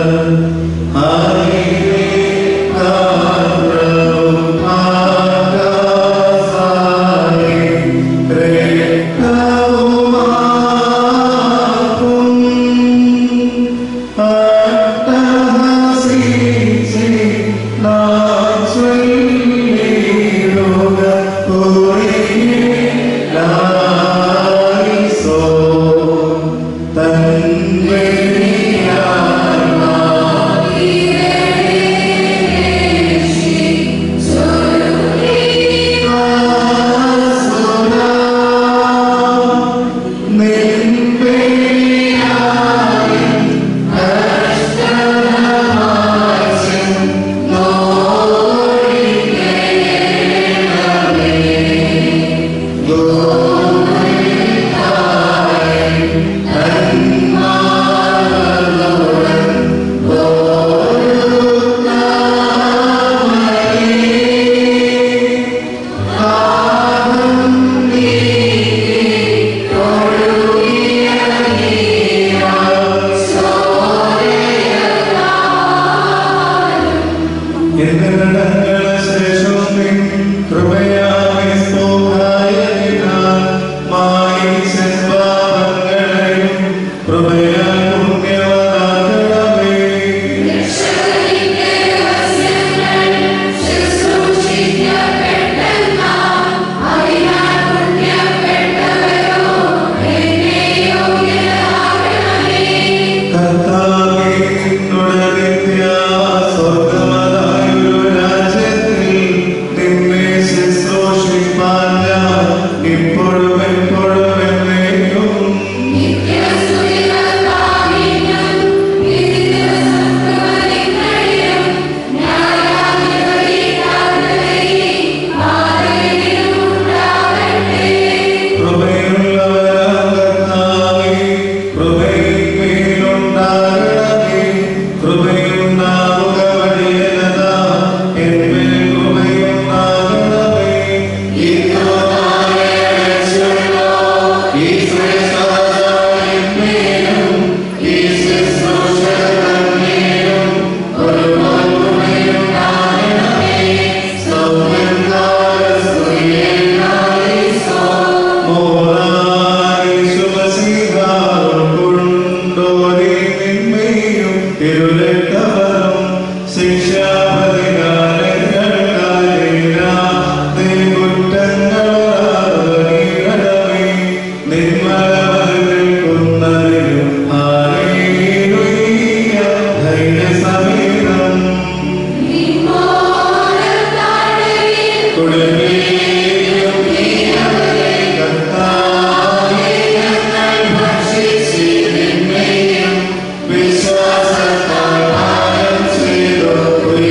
ഇപ്പോഴും എപ്പോഴും എന്നേക്കും കൃപയുള്ളവരാം കർത്താവേ, കൃപയിന്മേലുണ്ടാകണമേ. കൃപയുണ്ടാവുക വഴിയല്ലതാ, എന്മേൽ കൃപയുണ്ടാകണമേ. ഇത്രമായ രക്ഷയോ, ഈ ശ്രേഷ്ഠതയിന്മേലും, ഈ ശുശ്രൂഷകന്മേലും ഒരുപാട് കൃപയുണ്ടാകണമേ. സൗമ്യന്മാരെ സ്തുതിയേനായി മോറായി ശുഭസിഹാരം കൊണ്ടോരി നിന്മയും തിരുരക്തവരം ശിക്ഷാപ്രതികാരങ്ങൾക്കായില്ല നിൻകുറ്റങ്ങളാകണമേ നിന്മലവർക്കുന്നതിലും ഹാലേലുയ്യ ധൈര്യസമേതം തുടങ്ങിയും നീയവരെ കർത്താവേ ഞങ്ങൾ ഭക്ഷിച്ചിരുന്നേയും വിശ്വാസത്താൽ പാലം ചെയ്തു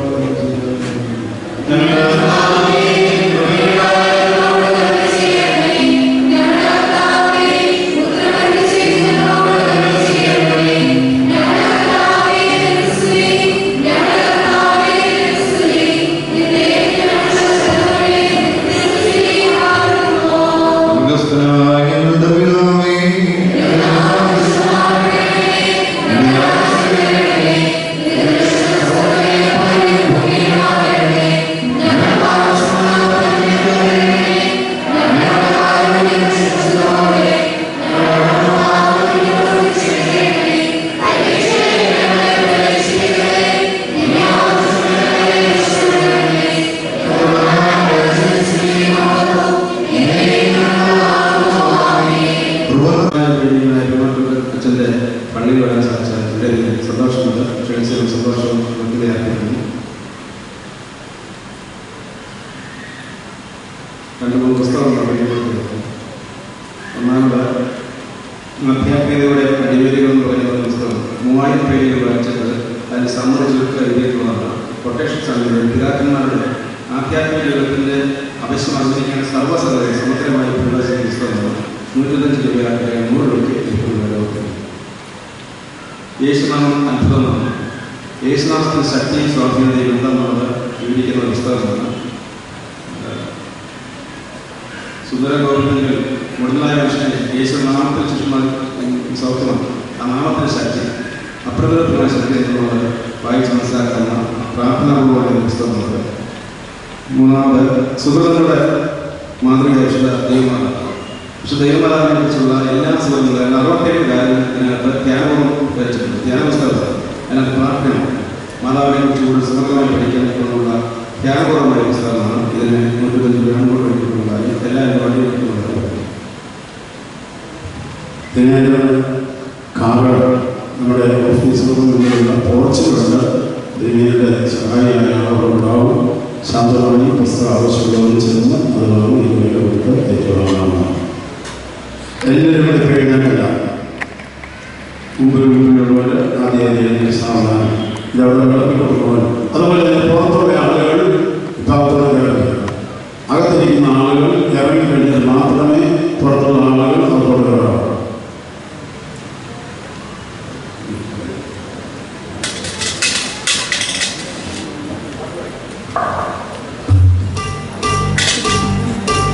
സ്വർഗ്ഗസ്ഥനായ ഞങ്ങളുടെ പിതാവേ, അച്ഛൻ്റെ പള്ളിയിൽ വരാൻ സാധിച്ച വളരെ സന്തോഷമുണ്ട് ക്ഷണിച്ചതിലും സന്തോഷവും വ്യക്തതയാക്കുന്നു രണ്ട് മൂന്ന് പുസ്തകങ്ങൾ പരിചയപ്പെടുത്തുന്നു ഒന്നാമത് അധ്യാത്മികതയുടെ അടിവേരുകൾ എന്ന് പറയുന്ന ഒരു പുസ്തകം മൂവായിരം പേരുകൾ വായിച്ചിട്ട് അതിന് സമ്മത ചുരുക്കം എഴുതിയിട്ടുള്ളതാണ് കൊട്ടേഷൻസ് ആണ് പിതാക്കന്മാരുടെ ആധ്യാത്മിക ജീവിതത്തിൻ്റെ അവശ്യം അറിഞ്ഞിരിക്കുന്ന സർവ്വസതയെ സമഗ്രമായി പ്രവേശിക്കുന്ന പുസ്തകമാണ് നൂറ്റഞ്ച് രൂപയാക്കുക നൂറ് രൂപയ്ക്ക് ലഭിക്കുന്നവരൊക്കെ യേശുനാമം അത്ഭുതമാണ് യേശുനാമത്തിന് ശക്തിയും സ്വാധീനതയും എന്താണെന്നുള്ളത് വിവരിക്കുന്ന ഒരു പുസ്തകമാണ് സുന്ദര ഗോവിന്ദനിൽ മുടലായ മനുഷ്യനെ യേശു നാമത്തിൽ ചുറ്റും സൗഖ്യമാണ് ആ നാമത്തിന് ശക്തി അപ്രകൃതമായ ശക്തി എന്നുള്ളത് വായിച്ച് മനസ്സിലാക്കുന്ന പ്രാർത്ഥനാപൂർവമായ പുസ്തകമുണ്ട് മൂന്നാമത് സുഹൃത്തുക്കളുടെ മാതൃക വിശുദ്ധ ദൈവമാണ് വിശുദ്ധ ദൈവമാതാവിനെ കുറിച്ചുള്ള എല്ലാ സുഹൃത്തുക്കളും അറുപത്തേഴ് കാര്യം ഇതിനകത്ത് ധ്യാനവും വരച്ചിട്ടുണ്ട് ധ്യാന പുസ്തകം അതിനകത്ത് പ്രാർത്ഥന മാതാവിനെ കുറിച്ച് കൂടുതൽ സമഗ്രമായി പഠിക്കാൻ കൊണ്ടുള്ള ധ്യാനപൂർവമായ പുസ്തകമാണ് ഇതിന് നൂറ്റഞ്ച് രൂപ വേണ്ടിയിട്ടുള്ളതായി എല്ലാവരും വഴിവെക്കുന്നുണ്ട് ദിനേന്ദ്രൻ കാറ് നമ്മുടെ ഓഫീസിൽ നിന്നുള്ള പോർച്ചുകളുണ്ട് ദിനേന്ദ്രൻ്റെ സഹായിയായ ആളുകളുണ്ടാവും ശാന്തമായി പുസ്തകം ആവശ്യമുള്ളവർ ചെന്ന് അത് വാങ്ങി ഈ വില കൊടുത്ത് ഏറ്റുവാങ്ങാവുന്നതാണ് എല്ലാവരും കൂടി കഴിഞ്ഞിട്ടില്ല മുമ്പിൽ മുമ്പിലുള്ളവർ ആദ്യം ആദ്യം സാവധാനം ഇതവിടെ വിളക്കിക്കൊണ്ടുപോകാൻ അതുപോലെ തന്നെ പുറത്തുള്ള ആളുകൾ വിഭാഗത്തോടെ കേൾക്കുക അകത്തിരിക്കുന്ന ആളുകൾ ഇറങ്ങി കഴിഞ്ഞാൽ മാത്രമേ പുറത്തുള്ള ആളുകൾ അകത്തോടെ വരാവൂ ും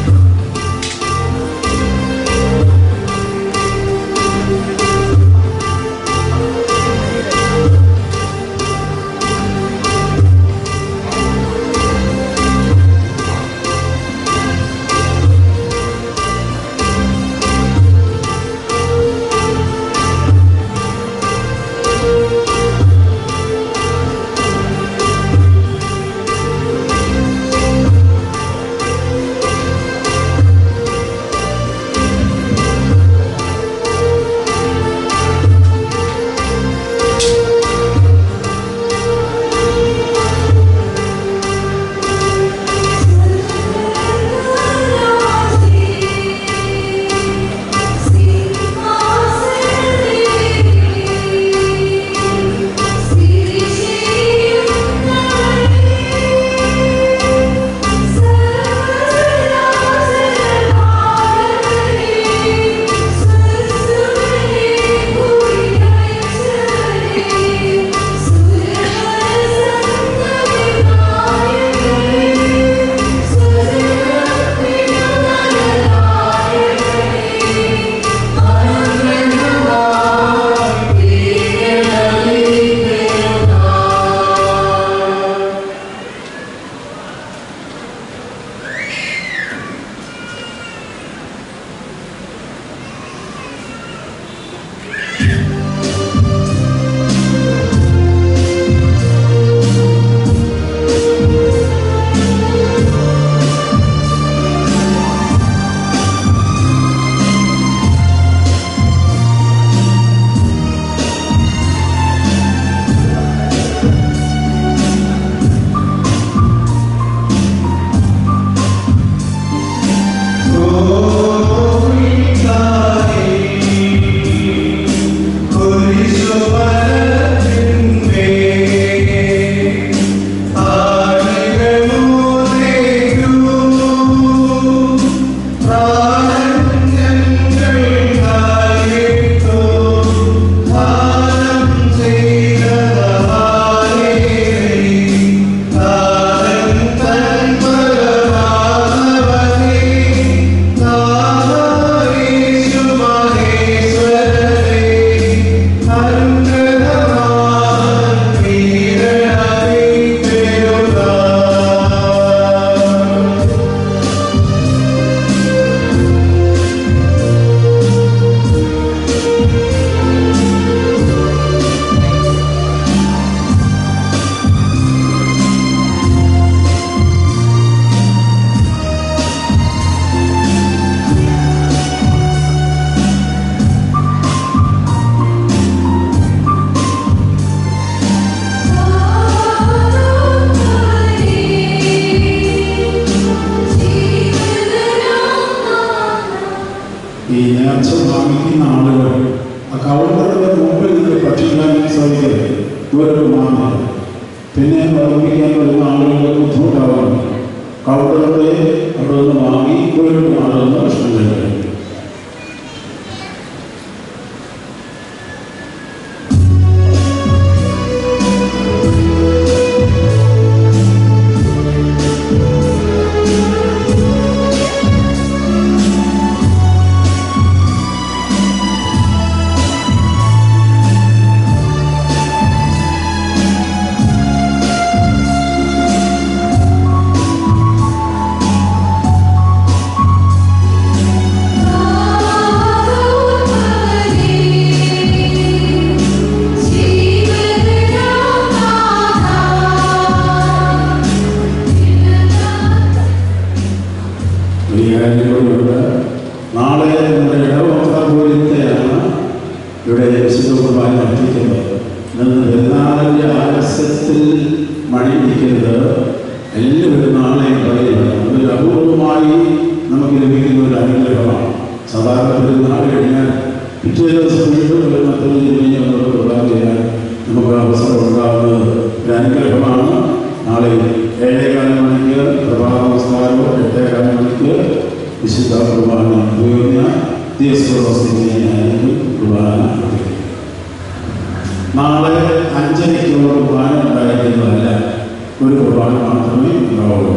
കാര്യം കൂടിയുണ്ട് നാളെ നമ്മുടെ ഇടവക്ര പോലത്തെയാണ് ഇവിടെ വിശുദ്ധ കുർബാന നടത്തിക്കുന്നത് ഇന്ന് പെരുന്നാളിൻ്റെ ആലസ്യത്തിൽ മണിയിക്കുന്നത് എല്ലാവരും നാളെയും പറയുന്നത് അതൊരു അപൂർവമായി നമുക്ക് ലഭിക്കുന്ന ഒരു അനുഗ്രഹമാണ് സാധാരണ പെരുന്നാൾ കഴിഞ്ഞാൽ പിറ്റേ ദിവസം വീണ്ടും വെള്ളത്തിൽ തിരിഞ്ഞ് നമ്മൾ കുർബാന ചെയ്യാൻ നമുക്ക് അവസരം ഉണ്ടാകുന്നത് ഒരു അനുഗ്രഹമാണ് നാളെ ഏഴേകാല മണിക്ക് പ്രഭാത നമസ്കാരവും എട്ടേകാല മണിക്ക് വിശുദ്ധ കുർബാന ഉപയോഗിക്കുന്ന ദിവസമായിരിക്കും കുർബാന നടത്തുന്നത്. നാളെ അഞ്ചരയ്ക്കുള്ള കുർബാന ഉണ്ടായിരിക്കുന്നതല്ല ഒരു കുർബാന മാത്രമേ ഉണ്ടാവുള്ളൂ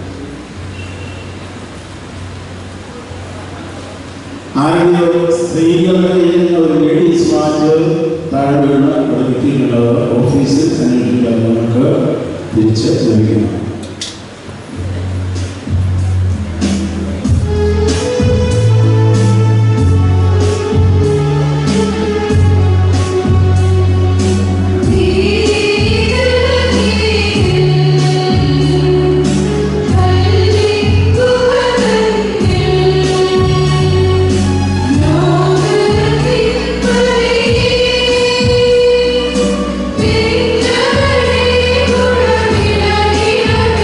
ആരെങ്കിലും സ്ത്രീകളുടെ ഒരു ലേഡീസ് മാച്ച് താഴെ വീണ് ഇവിടെ നിൽക്കുന്നുള്ളത് ഓഫീസിൽ അന്വേഷിക്കാൻ നമുക്ക് തിരിച്ച് ലഭിക്കുന്നു ും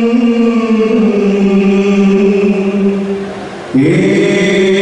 ഏ